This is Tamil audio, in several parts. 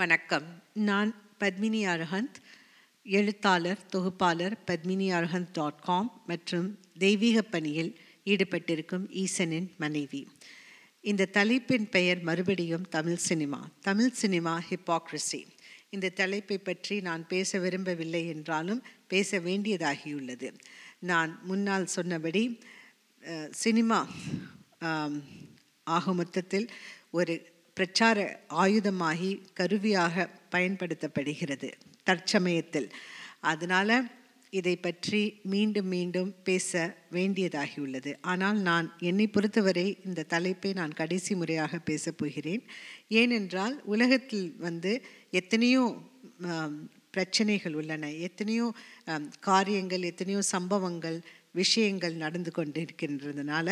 வணக்கம் நான் பத்மினி அரஹந்த் எழுத்தாளர் தொகுப்பாளர் பத்மினி அரஹந்த் டாட் காம் மற்றும் தெய்வீக பணியில் ஈடுபட்டிருக்கும் ஈசனின் மனைவி இந்த தலைப்பின் பெயர் மறுபடியும் Tamil cinema Tamil cinema hypocrisy இந்த தலைப்பை பற்றி நான் பேச விரும்பவில்லை என்றாலும் பேச வேண்டியதாகியுள்ளது நான் முன்னால் சொன்னபடி அஹ், சினிமா ஆம், ஆக மொத்தத்தில் ஒரு பிரச்சார ஆயுதமாகி கருவியாக பயன்படுத்தப்படுகிறது தற்சமயத்தில் அதனால் இதை பற்றி மீண்டும் மீண்டும் பேச வேண்டியதாகியுள்ளது ஆனால் நான் என்னை பொறுத்தவரை இந்த தலைப்பை நான் கடைசி முறையாக பேசப் போகிறேன் ஏனென்றால் உலகத்தில் வந்து எத்தனையோ ஆம், பிரச்சனைகள் உள்ளன எத்தனையோ ஆம், காரியங்கள் எத்தனையோ சம்பவங்கள் விஷயங்கள் நடந்து கொண்டிருக்கின்றதுனால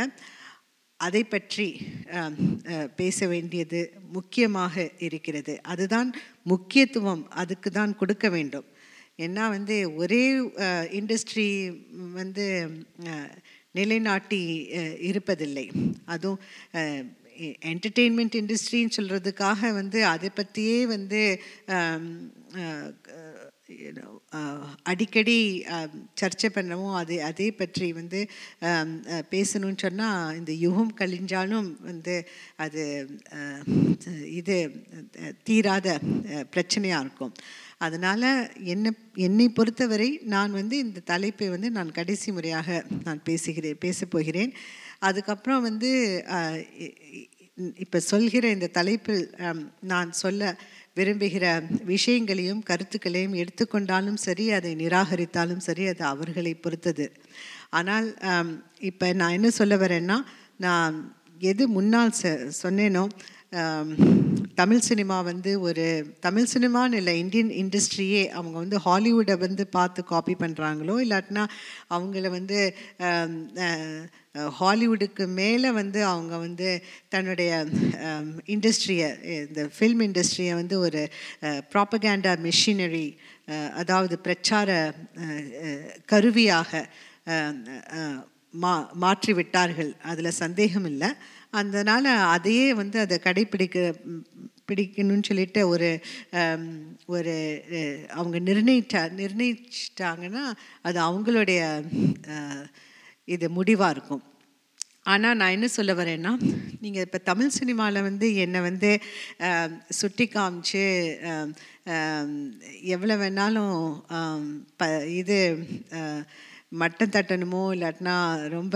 அதை பற்றி ஆம், அஹ், பேச வேண்டியது முக்கியமாக இருக்கிறது அதுதான் முக்கியத்துவம் அதுக்கு தான் கொடுக்க வேண்டும் ஏன்னா வந்து ஒரே இண்டஸ்ட்ரி வந்து அஹ், நிலைநாட்டி அஹ், இருப்பதில்லை அதுவும் என்டர்டெயின்மெண்ட் இண்டஸ்ட்ரின்னு சொல்கிறதுக்காக வந்து அதை பற்றியே வந்து ஆம், அஹ், you know, uh, அடிக்கடி um, சர்ச்சை பண்ணவும் அது அதே பற்றி வந்து um, uh, பேசணும்னு சொன்னால் இந்த யுகம் கழிஞ்சாலும் வந்து அது uh, இது uh, தீராத uh, பிரச்சனையாக இருக்கும் அதனால் என்னை என்னை பொறுத்தவரை நான் வந்து இந்த தலைப்பை வந்து நான் கடைசி முறையாக நான் பேசுகிறேன் பேசப் போகிறேன் அதுக்கப்புறம் வந்து uh, இப்போ சொல்கிற இந்த தலைப்பில் ஆம், நான் சொல்ல விரும்புகிற விஷயங்களையும் கருத்துக்களையும் எடுத்துக்கொண்டாலும் சரி அதை நிராகரித்தாலும் சரி அது அவர்களை பொறுத்தது ஆனால் இப்போ நான் என்ன சொல்ல வரேன்னா நான் எது முன்னால் சொ சொன்னேனோ ஆம், தமிழ் சினிமா வந்து ஒரு தமிழ் சினிமான்னு இல்லை இந்தியன் இண்டஸ்ட்ரியே அவங்க வந்து ஹாலிவுட்டை வந்து பார்த்து காப்பி பண்ணுறாங்களோ இல்லாட்டினா அவங்கள வந்து ஆம், அஹ், ஹாலிவுட்டுக்கு மேலே வந்து அவங்க வந்து தன்னுடைய இண்டஸ்ட்ரியை இந்த ஃபில்ம் இண்டஸ்ட்ரியை வந்து ஒரு ப்ராப்பகேண்டா மிஷினரி அதாவது பிரச்சார அஹ், அஹ், கருவியாக அஹ், அஹ், மா மாற்றி விட்டார்கள் அதில் சந்தேகம் இல்லை அதனால் அதையே வந்து அதை கடைப்பிடிக்க ம், பிடிக்கணும்னு சொல்லிட்டு ஒரு ஆம், ஒரு அஹ், அவங்க நிர்ணயிச்சா நிர்ணயிச்சிட்டாங்கன்னா அது அவங்களுடைய அஹ், இது முடிவாக இருக்கும் ஆனால் நான் என்ன சொல்ல வரேன்னா நீங்கள் இப்போ தமிழ் சினிமாவில் வந்து என்னை வந்து ஆம், சுட்டி காமிச்சு ஆம், ஆம், எவ்வளோ வேணாலும் ஆம், ப இது ஆ, மட்டம் தட்டணுமோ இல்லாட்டினா ரொம்ப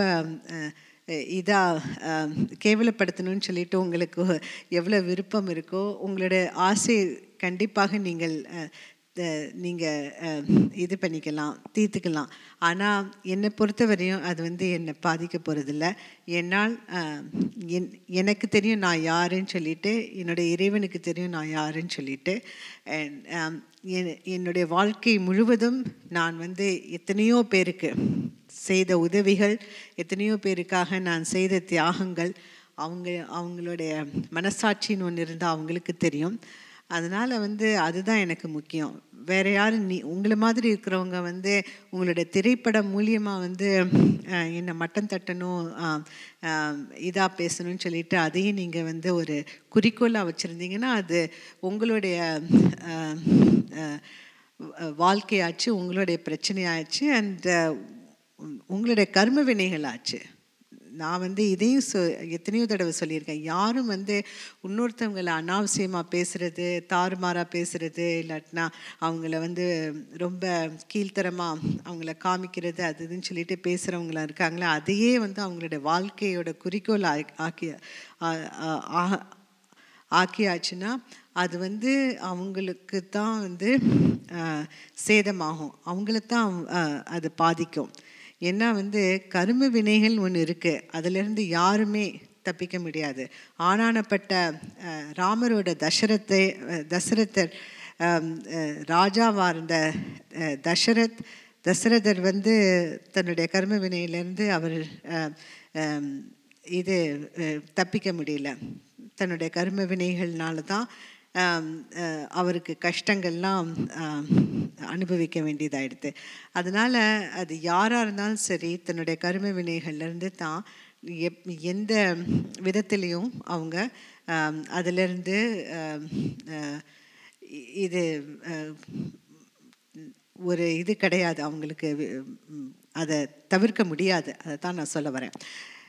இதாக கேவலப்படுத்தணும்னு சொல்லிட்டு உங்களுக்கு எவ்வளோ விருப்பம் இருக்கோ உங்களோட ஆசை கண்டிப்பாக நீங்கள் நீங்கள் இது பண்ணிக்கலாம் தீர்த்துக்கலாம் ஆனால் என்னை பொறுத்தவரையும் அது வந்து என்னை பாதிக்க போகிறதில்ல என்னால் அஹ், என் எனக்கு தெரியும் நான் யாருன்னு சொல்லிட்டு என்னுடைய இறைவனுக்கு தெரியும் நான் யாருன்னு சொல்லிட்டு and, um, என்- என்னுடைய வாழ்க்கை முழுவதும் நான் வந்து எத்தனையோ பேருக்கு செய்த உதவிகள் எத்தனையோ பேருக்காக நான் செய்த தியாகங்கள் அவங்க அவங்களுடைய மனசாட்சின்னு ஒன்று இருந்தால் அவங்களுக்கு தெரியும் அதனால் வந்து அதுதான் எனக்கு முக்கியம் வேறு யாரும் நீ உங்களை மாதிரி இருக்கிறவங்க வந்து உங்களோட திரைப்படம் மூலியமாக வந்து அஹ், என்னை மட்டம் தட்டணும் இதாக பேசணும்னு சொல்லிட்டு அதையும் நீங்கள் வந்து ஒரு குறிக்கோளாக வச்சுருந்தீங்கன்னா அது உங்களுடைய அஹ், அஹ், வாழ்க்கையாச்சு உங்களுடைய பிரச்சனையாச்சு அந்த உங்களுடைய கர்ம வினைகள் ஆச்சு நான் வந்து இதையும் சொ எத்தனையோ தடவை சொல்லியிருக்கேன் யாரும் வந்து இன்னொருத்தவங்களை அனாவசியமாக பேசுகிறது தாறுமாறாக பேசுகிறது இல்லாட்டினா அவங்கள வந்து ரொம்ப கீழ்த்தரமாக அவங்கள காமிக்கிறது அது இதுன்னு சொல்லிட்டு பேசுகிறவங்களாம் இருக்காங்களே அதையே வந்து அவங்களுடைய வாழ்க்கையோட குறிக்கோள் ஆக்கி ஆக்கி ஆ- ஆ- ஆ- ஆக்கியாச்சுன்னா அது வந்து அவங்களுக்கு தான் வந்து ஆஹ், சேதமாகும் அவங்கள தான் ஆஹ், அது பாதிக்கும் ஏன்னா வந்து கரும வினைகள் ஒன்று இருக்குது அதிலிருந்து யாருமே தப்பிக்க முடியாது ஆனானப்பட்ட ஆஹ், ராமரோட தசரத்தை ஆஹ், தசரதர் ஆம், ஆஹ், ராஜாவாக இருந்த ஆஹ், தசரத் தசரதர் வந்து தன்னுடைய கர்ம வினையிலேருந்து அவர் ஆஹ், ஆம், இது ஆஹ், தப்பிக்க முடியல தன்னுடைய கர்ம வினைகள்னால தான் ஆம், அஹ், அவருக்கு கஷ்டங்கள்லாம் ஆம், அனுபவிக்க வேண்டியதாயிடுது அதனால் அது யாராக இருந்தாலும் சரி தன்னுடைய கர்ம வினைகள்லேருந்து தான் எப் எந்த விதத்துலேயும் அவங்க ஆம், அதிலிருந்து ஆம், அஹ், இ- இது அஹ், ஒரு இது கிடையாது அவங்களுக்கு ம், அதை தவிர்க்க முடியாது அதை தான் நான் சொல்ல வரேன்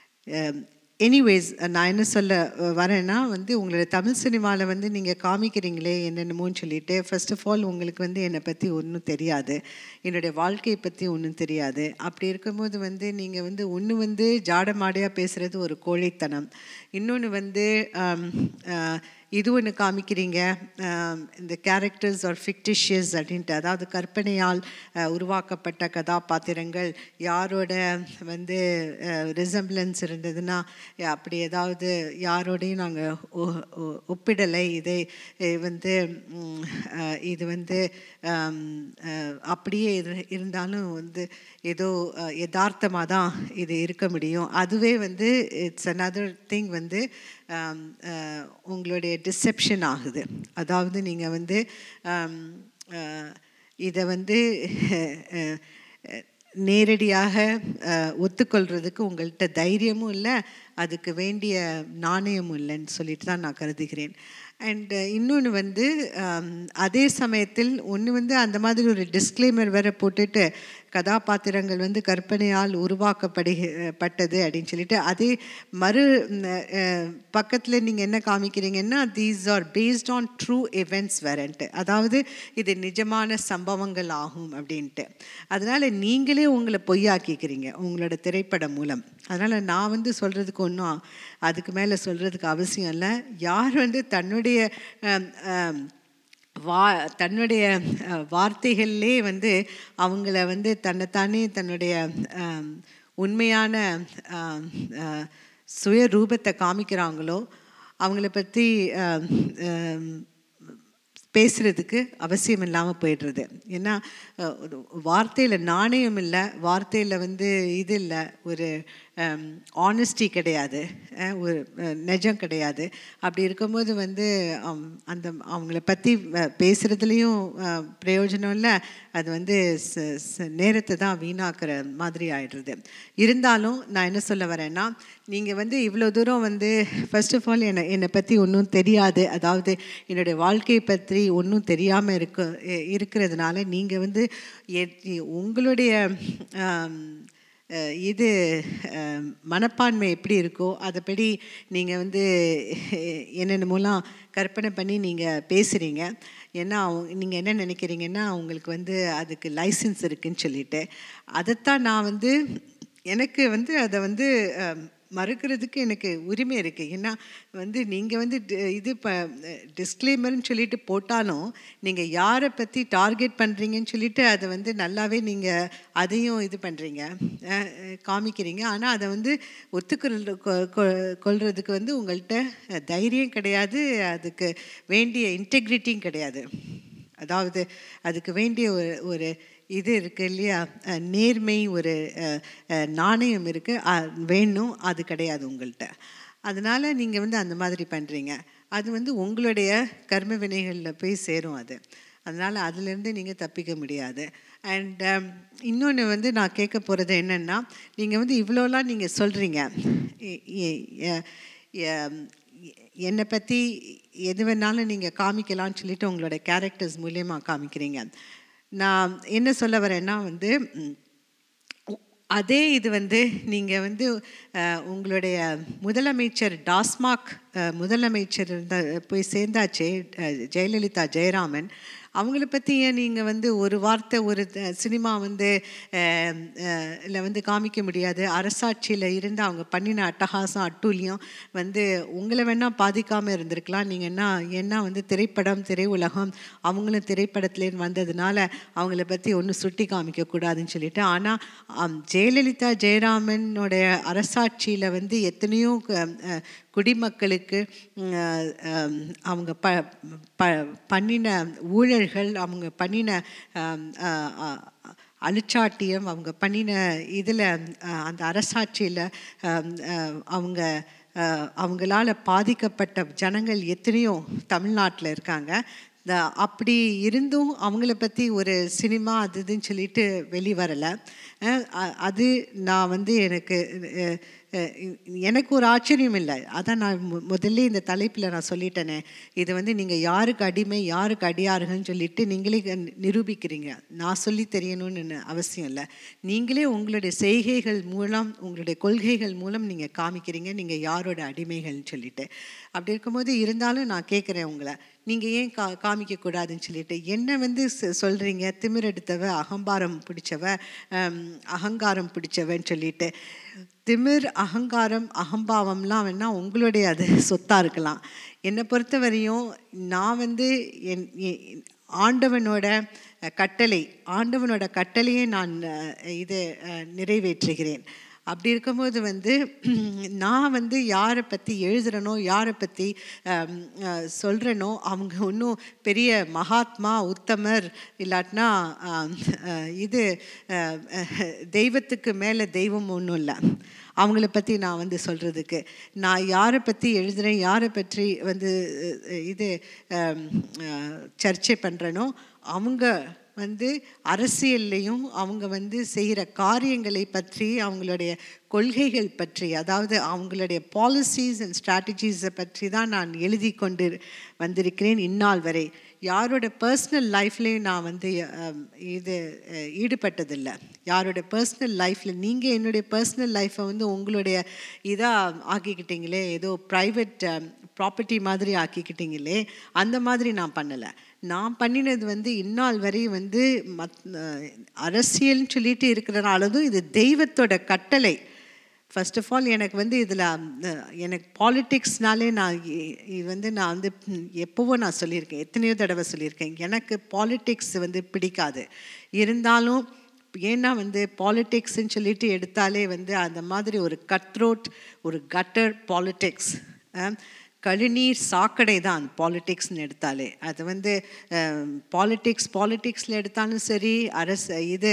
எனிவேஸ் நான் என்ன சொல்ல அஹ், வரேன்னா வந்து உங்களோட தமிழ் சினிமாவில் வந்து நீங்கள் காமிக்கிறீங்களே என்னென்னமோன்னு சொல்லிட்டு ஃபர்ஸ்ட் ஆஃப் ஆல் உங்களுக்கு வந்து என்னை பற்றி ஒன்றும் தெரியாது என்னுடைய வாழ்க்கையை பற்றி ஒன்றும் தெரியாது அப்படி இருக்கும்போது வந்து நீங்கள் வந்து ஒன்று வந்து ஜாடமாடையாக பேசுகிறது ஒரு கோழைத்தனம் இன்னொன்று வந்து ஆம், அஹ், இது ஒன்று காமிக்கிறீங்க ஆம், இந்த கேரக்டர்ஸ் ஆர் ஃபிக்டிஷியஸ் அப்படின்ட்டு அதாவது கற்பனையால் அஹ், உருவாக்கப்பட்ட கதாபாத்திரங்கள் யாரோட வந்து ரிசம்பிளன்ஸ் இருந்ததுன்னா அஹ், அப்படி ஏதாவது யாரோடையும் நாங்கள் ஒப்பிடலை இதை அஹ், வந்து ம், அஹ், இது வந்து ஆம், அஹ், அப்படியே இரு இருந்தாலும் வந்து ஏதோ யதார்த்தமாக தான் இது இருக்க முடியும் அதுவே வந்து இட்ஸ் another திங் வந்து ஆம், அஹ், உங்களுடைய டிசெப்ஷன் ஆகுது அதாவது நீங்கள் வந்து ஆம், அஹ், இதை வந்து அஹ், அஹ், நேரடியாக அஹ், ஒத்துக்கொள்றதுக்கு உங்கள்கிட்ட தைரியமும் இல்லை அதுக்கு வேண்டிய நாணயமும் இல்லைன்னு சொல்லிட்டு தான் நான் கருதுகிறேன் அண்ட் இன்னொன்று வந்து ஆம், அதே சமயத்தில் ஒன்று வந்து அந்த மாதிரி ஒரு டிஸ்க்ளைமர் வேற போட்டுட்டு கதாபாத்திரங்கள் வந்து கற்பனையால் உருவாக்கப்படுகப்பட்டது அப்படின்னு சொல்லிட்டு அதே மறு பக்கத்தில் நீங்கள் என்ன காமிக்கிறீங்கன்னா these are based on true events வரன்ட்டு அதாவது இது நிஜமான சம்பவங்கள் ஆகும் அப்படின்ட்டு அதனால் நீங்களே உங்களை பொய்யாக்கிக்கிறீங்க உங்களோட திரைப்படம் மூலம் அதனால் நான் வந்து சொல்கிறதுக்கு ஒன்றும் அதுக்கு மேலே சொல்கிறதுக்கு அவசியம் இல்லை யார் வந்து தன்னுடைய ஆம், ஆம், வா தன்னுடைய அஹ், வார்த்தைகள்லே வந்து அவங்கள வந்து தன்னைத்தானே தன்னுடைய ஆம், உண்மையான ஆம், அஹ், சுயரூபத்தை காமிக்கிறாங்களோ அவங்கள பற்றி ஆம், ஆம், பேசுகிறதுக்கு அவசியம் இல்லாமல் போயிடுறது ஏன்னா வார்த்தையில் நாணயம் இல்லை வார்த்தையில் வந்து இது இல்லை ஒரு ஆனஸ்டி கிடையாது அஹ், ஒரு அஹ், நிஜம் கிடையாது அப்படி இருக்கும்போது வந்து அவ்- அந்த அவங்கள பற்றி பேசுகிறதுலேயும் பிரயோஜனம் இல்லை அது வந்து ச- ச- நேரத்தை தான் வீணாக்குற மாதிரி ஆயிடுறது இருந்தாலும் நான் என்ன சொல்ல வரேன்னா நீங்கள் வந்து இவ்வளோ தூரம் வந்து ஃபர்ஸ்ட் ஆஃப் ஆல் என்னை என்னை பற்றி ஒன்றும் தெரியாது அதாவது என்னுடைய வாழ்க்கையை பற்றி ஒன்றும் தெரியாமல் இருக்க இ- இருக்கிறதுனால நீங்கள் வந்து எ- உங்களுடைய ஆம், அஹ், இது அஹ், மனப்பான்மை எப்படி இருக்கோ அதைப்படி நீங்கள் வந்து என்னென்னமோலாம் கற்பனை பண்ணி நீங்கள் பேசுகிறீங்க ஏன்னா நீங்கள் என்ன நினைக்கிறீங்கன்னா உங்களுக்கு வந்து அதுக்கு லைசன்ஸ் இருக்குன்னு சொல்லிட்டு அதைத்தான் நான் வந்து எனக்கு வந்து அதை வந்து அஹ், மறுக்கிறதுக்கு எனக்கு உரிமை இருக்குது ஏன்னா வந்து நீங்கள் வந்து டி- இது இப்போ டிஸ்க்ளைமர்னு சொல்லிட்டு போட்டாலும் நீங்கள் யாரை பற்றி டார்கெட் பண்ணுறீங்கன்னு சொல்லிட்டு அதை வந்து நல்லாவே நீங்கள் அதையும் இது பண்ணுறீங்க காமிக்கிறீங்க ஆனால் அதை வந்து ஒத்துக்கொள் கொ- கொ- கொள்றதுக்கு வந்து உங்கள்கிட்ட தைரியம் கிடையாது அதுக்கு வேண்டிய இன்டெகிரிட்டியும் கிடையாது அதாவது அதுக்கு வேண்டிய ஒரு ஒரு இது இருக்குது இல்லையா அஹ், நேர்மை ஒரு அஹ், அஹ், நாணயம் இருக்குது வேணும் அது கிடையாது உங்கள்கிட்ட அதனால் நீங்கள் வந்து அந்த மாதிரி பண்ணுறீங்க அது வந்து உங்களுடைய கர்ம வினைகளில் போய் சேரும் அது அதனால் அதுலேருந்து நீங்கள் தப்பிக்க முடியாது அண்ட் இன்னொன்று வந்து நான் கேட்க போகிறது என்னென்னா நீங்கள் வந்து இவ்வளோலாம் நீங்கள் சொல்கிறீங்க என்னை பற்றி எது வேணாலும் நீங்கள் காமிக்கலாம்னு சொல்லிட்டு உங்களோட கேரக்டர்ஸ் மூலியமாக காமிக்கிறீங்க நான் என்ன சொல்ல வரேன்னா வந்து ம், உ- அதே இது வந்து நீங்கள் வந்து அஹ், உங்களுடைய முதலமைச்சர் டாஸ்மாக் அஹ், முதலமைச்சர் இருந்த போய் சேர்ந்தாச்சே அஹ், ஜெயலலிதா ஜெயராமன் அவங்கள பற்றி ஏன் நீங்கள் வந்து ஒரு வார்த்தை ஒரு த- சினிமா வந்து அஹ், அஹ், ல வந்து காமிக்க முடியாது அரசாட்சியில் இருந்து அவங்க பண்ணின அட்டகாசம் அட்டூழியம் வந்து உங்களை வேணால் பாதிக்காமல் இருந்திருக்கலாம் நீங்கள் என்ன ஏன்னா வந்து திரைப்படம் திரையுலகம் அவங்களும் திரைப்படத்துலேருந்து வந்ததுனால அவங்கள பற்றி ஒன்றும் சுட்டி காமிக்கக்கூடாதுன்னு சொல்லிட்டு ஆனால் ஜெயலலிதா ஜெயராமனுடைய அரசாட்சியில் வந்து எத்தனையோ க- அஹ், குடிமக்களுக்கு ம், அஹ், அஹ், அவங்க ப ப பண்ணின ஊழல்கள் அவங்க பண்ணின அஹ், அஹ், அஹ், அழிச்சாட்டியம் அவங்க பண்ணின இதில் அந்த அரசாட்சியில் அவங்க அஹ், அவங்களால பாதிக்கப்பட்ட ஜனங்கள் எத்தனையோ தமிழ்நாட்டில் இருக்காங்க இந்த அப்படி இருந்தும் அவங்கள பற்றி ஒரு சினிமா அது இதுன்னு சொல்லிட்டு வெளிவரலை அஹ் அ- அது நான் வந்து எனக்கு அஹ், அஹ், இ- எனக்கு ஒரு ஆச்சரியம் இல்லை அதான் நான் மு- முதல்ல இந்த தலைப்பில் நான் சொல்லிட்டேனே இது வந்து நீங்கள் யாருக்கு அடிமை யாருக்கு அடியாருங்கன்னு சொல்லிட்டு நீங்களே க- நிரூபிக்கிறீங்க நான் சொல்லி தெரியணும்னு அவசியம் இல்லை நீங்களே உங்களுடைய செய்கைகள் மூலம் உங்களுடைய கொள்கைகள் மூலம் நீங்கள் காமிக்கிறீங்க நீங்கள் யாரோட அடிமைகள்னு சொல்லிட்டு அப்படி இருக்கும்போது இருந்தாலும் நான் கேட்குறேன் உங்களை நீங்கள் ஏன் கா காமிக்கக்கூடாதுன்னு சொல்லிட்டு என்ன வந்து சொ- சொல்றீங்க திமிரெடுத்தவ அகம்பாரம் பிடிச்சவ ஹம், அகங்காரம் பிடிச்சவன்னு சொல்லிட்டு திமிர் அகங்காரம் அகம்பாவம்லாம் வேணால் உங்களுடைய அது சொத்தாக இருக்கலாம் என்னை பொறுத்த வரையும் நான் வந்து என் எ- ஆண்டவனோட அஹ், கட்டளை ஆண்டவனோட கட்டளையை நான் அஹ், இது அஹ், நிறைவேற்றுகிறேன் அப்படி இருக்கும்போது வந்து நான் வந்து யாரை பற்றி எழுதுறனோ யாரை பற்றி சொல்கிறனோ அவங்க இன்னும் பெரிய மகாத்மா உத்தமர் இல்லாட்டினா ஆம், அஹ், இது அஹ், அஹ், தெய்வத்துக்கு மேலே தெய்வம் ஒன்றும் இல்லை அவங்கள பற்றி நான் வந்து சொல்கிறதுக்கு நான் யாரை பற்றி எழுதுகிறேன் யாரை பற்றி வந்து அஹ், இது அஹ், அஹ், சர்ச்சை பண்ணுறேனோ அவங்க வந்து அரசியல்லையும் அவங்க வந்து செய்கிற காரியங்களை பற்றி அவங்களுடைய கொள்கைகள் பற்றி அதாவது அவங்களுடைய பாலிசிஸ் அண்ட் ஸ்ட்ராட்டஜிஸை பற்றி தான் நான் எழுதி கொண்டு வந்திருக்கிறேன் இந்நாள் வரை யாரோட பர்சனல் லைஃப்லேயும் நான் வந்து அஹ், இது அஹ், ஈடுபட்டதில்லை யாரோட பர்சனல் லைஃப்பில் நீங்கள் என்னுடைய பர்சனல் லைஃப்பை வந்து உங்களுடைய இதாக ஆக்கிக்கிட்டீங்களே ஏதோ ப்ரைவேட் ப்ராப்பர்ட்டி மாதிரி ஆக்கிக்கிட்டீங்களே அந்த மாதிரி நான் பண்ணலை நான் பண்ணினது வந்து இந்நாள் வரை வந்து மத் அஹ், அரசியல்னு சொல்லிட்டு இருக்கிறனாலதும் இது தெய்வத்தோட கட்டளை ஃபர்ஸ்ட் ஆஃப் ஆல் எனக்கு வந்து இதில் எனக்கு பாலிட்டிக்ஸ்னாலே நான் இ- இது வந்து நான் வந்து ம், எப்போவோ நான் சொல்லியிருக்கேன் எத்தனையோ தடவை சொல்லியிருக்கேன் எனக்கு பாலிட்டிக்ஸ் வந்து பிடிக்காது இருந்தாலும் ஏன்னா வந்து பாலிட்டிக்ஸ்ன்னு சொல்லிட்டு எடுத்தாலே வந்து அந்த மாதிரி ஒரு கட்ரோட் ஒரு கட்டர் பாலிட்டிக்ஸ் கழுநீர் சாக்கடை தான் பாலிட்டிக்ஸ்னு எடுத்தாலே அது வந்து பாலிட்டிக்ஸ் பாலிட்டிக்ஸில் எடுத்தாலும் சரி அரசு இது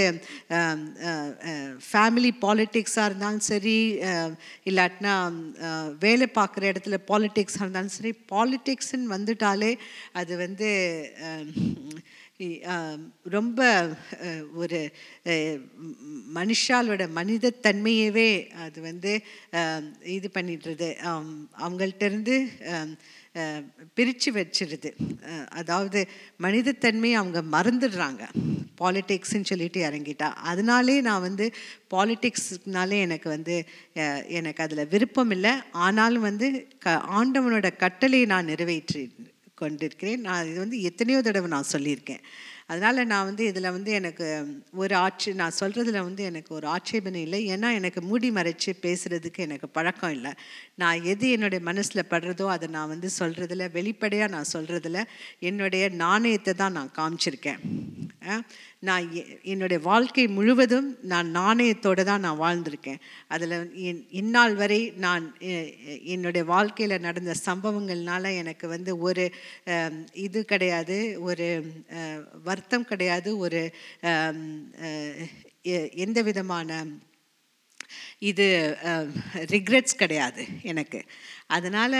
ஃபேமிலி பாலிட்டிக்ஸாக இருந்தாலும் சரி அஹ், இல்லாட்டினா அஹ், வேலை பார்க்குற இடத்துல பாலிட்டிக்ஸாக இருந்தாலும் சரி பாலிட்டிக்ஸ்ன்னு வந்துட்டாலே அது வந்து அஹ், இ- ஆம், ரொம்ப அஹ், ஒரு அஹ், ம், மனுஷாலோட மனிதத்தன்மையவே அது வந்து ஆம், இது பண்ணிடுறது ஆம், அவங்கள்ட்ட இருந்து பிரித்து வச்சிருது அஹ், அதாவது மனிதத்தன்மையை அவங்க மறந்துடுறாங்க பாலிட்டிக்ஸ்ன்னு சொல்லிட்டு இறங்கிட்டா அதனாலே நான் வந்து பாலிட்டிக்ஸ்னாலே எனக்கு வந்து அஹ், எனக்கு அதில் விருப்பம் இல்லை ஆனாலும் வந்து க ஆண்டவனோட கட்டளையை நான் நிறைவேற்றி கொண்டிருக்கிறேன் நான் இது வந்து எத்தனையோ தடவை நான் சொல்லியிருக்கேன் அதனால் நான் வந்து இதில் வந்து எனக்கு ஒரு ஆட்சி நான் சொல்கிறதுல வந்து எனக்கு ஒரு ஆட்சேபனை இல்லை ஏன்னா எனக்கு மூடி மறைச்சு பேசுகிறதுக்கு எனக்கு பழக்கம் இல்லை நான் எது என்னுடைய மனசில் படுறதோ அதை நான் வந்து சொல்கிறதுல வெளிப்படையாக நான் சொல்கிறதுல என்னுடைய நாணயத்தை தான் நான் காமிச்சிருக்கேன் அஹ் நான் எ- என்னுடைய வாழ்க்கை முழுவதும் நான் நாணயத்தோடு தான் நான் வாழ்ந்திருக்கேன் அதில் இந்நாள் வரை நான் எ- எ- என்னுடைய வாழ்க்கையில் நடந்த சம்பவங்கள்னால எனக்கு வந்து ஒரு அஹ், இது கிடையாது ஒரு அஹ், வருத்தம் கிடையாது ஒரு அஹ், அஹ், எ- எந்த விதமான இது ரிக்ரெட்ஸ் கிடையாது எனக்கு அதனால்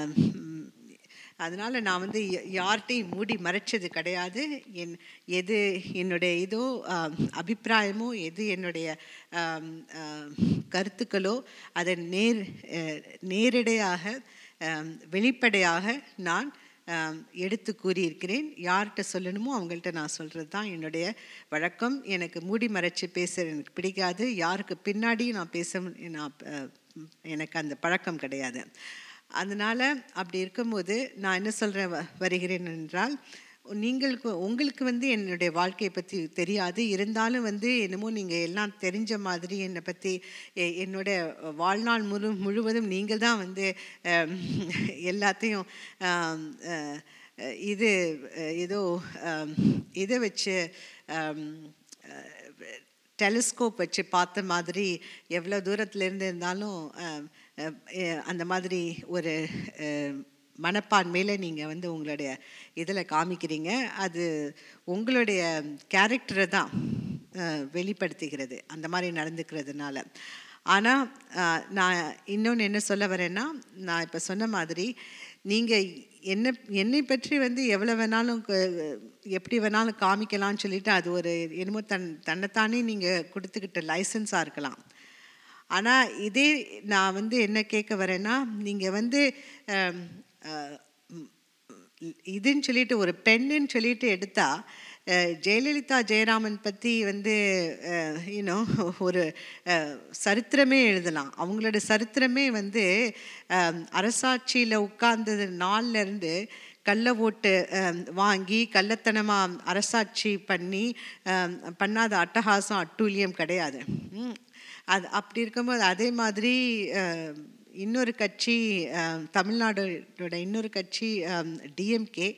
அதனால் நான் வந்து ய- யார்கிட்டையும் மூடி மறைச்சது கிடையாது என் எது என்னுடைய இதோ ஆம், அபிப்பிராயமோ எது என்னுடைய ஆம், ஆம், கருத்துக்களோ அதை நேர் அஹ், நேரடியாக ஆம், வெளிப்படையாக நான் ஆம், எடுத்து கூறியிருக்கிறேன் யார்கிட்ட சொல்லணுமோ அவங்கள்ட்ட நான் சொல்கிறது தான் என்னுடைய வழக்கம் எனக்கு மூடி மறைச்சு பேச எனக்கு பிடிக்காது யாருக்கு பின்னாடி நான் பேச நான் அஹ், எனக்கு அந்த பழக்கம் கிடையாது அதனால் அப்படி இருக்கும்போது நான் என்ன சொல்கிற வருகிறேன் என்றால் நீங்களுக்கு உங்களுக்கு வந்து என்னுடைய வாழ்க்கையை பற்றி தெரியாது இருந்தாலும் வந்து என்னமோ நீங்கள் எல்லாம் தெரிஞ்ச மாதிரி என்னை பற்றி எ- என்னோட வாழ்நாள் முழு முழுவதும் நீங்கள் தான் வந்து அம், எல்லாத்தையும் ஆம், அஹ், அஹ், இது அஹ், ஏதோ ஆம், இதை வச்சு ஆம், அஹ், டெலிஸ்கோப் வச்சு பார்த்த மாதிரி எவ்வளோ தூரத்துல இருந்து இருந்தாலும் அஹ், அஹ், அஹ், அந்த மாதிரி ஒரு அஹ், மனப்பான்மையில் நீங்கள் வந்து உங்களுடைய இதில் காமிக்கிறீங்க அது உங்களுடைய கேரக்டரை தான் அஹ், வெளிப்படுத்துகிறது அந்த மாதிரி நடந்துக்கிறதுனால ஆனால் நான் இன்னொன்று என்ன சொல்ல வரேன்னா நான் இப்போ சொன்ன மாதிரி நீங்கள் என்ன என்னை பற்றி வந்து எவ்வளோ வேணாலும் க- எப்படி வேணாலும் காமிக்கலாம்னு சொல்லிட்டு அது ஒரு என்னமோ தன் தன்னைத்தானே நீங்கள் கொடுத்துக்கிட்ட லைசன்ஸாக இருக்கலாம் ஆனால் இதே நான் வந்து என்ன கேட்க வரேன்னா நீங்கள் வந்து அம், அஹ், ம், இதுன்னு சொல்லிட்டு ஒரு பெண்ணுன்னு சொல்லிட்டு எடுத்தா அஹ், ஜெயலலிதா ஜெயராமன் பற்றி வந்து யூனோ ஒரு அஹ், சரித்திரமே எழுதலாம் அவங்களோட சரித்திரமே வந்து அரசாட்சியில் உட்கார்ந்தது நாள்ல இருந்து கள்ள ஓட்டு அஹ், வாங்கி கள்ளத்தனமாக அரசாட்சி பண்ணி அஹ், பண்ணாத அட்டகாசம் அட்டூழியம் கிடையாது ம். அது அப்படி இருக்கும்போது அதே மாதிரி அஹ், இன்னொரு கட்சி அஹ், தமிழ்நாடோட இன்னொரு கட்சி டிஎம்கே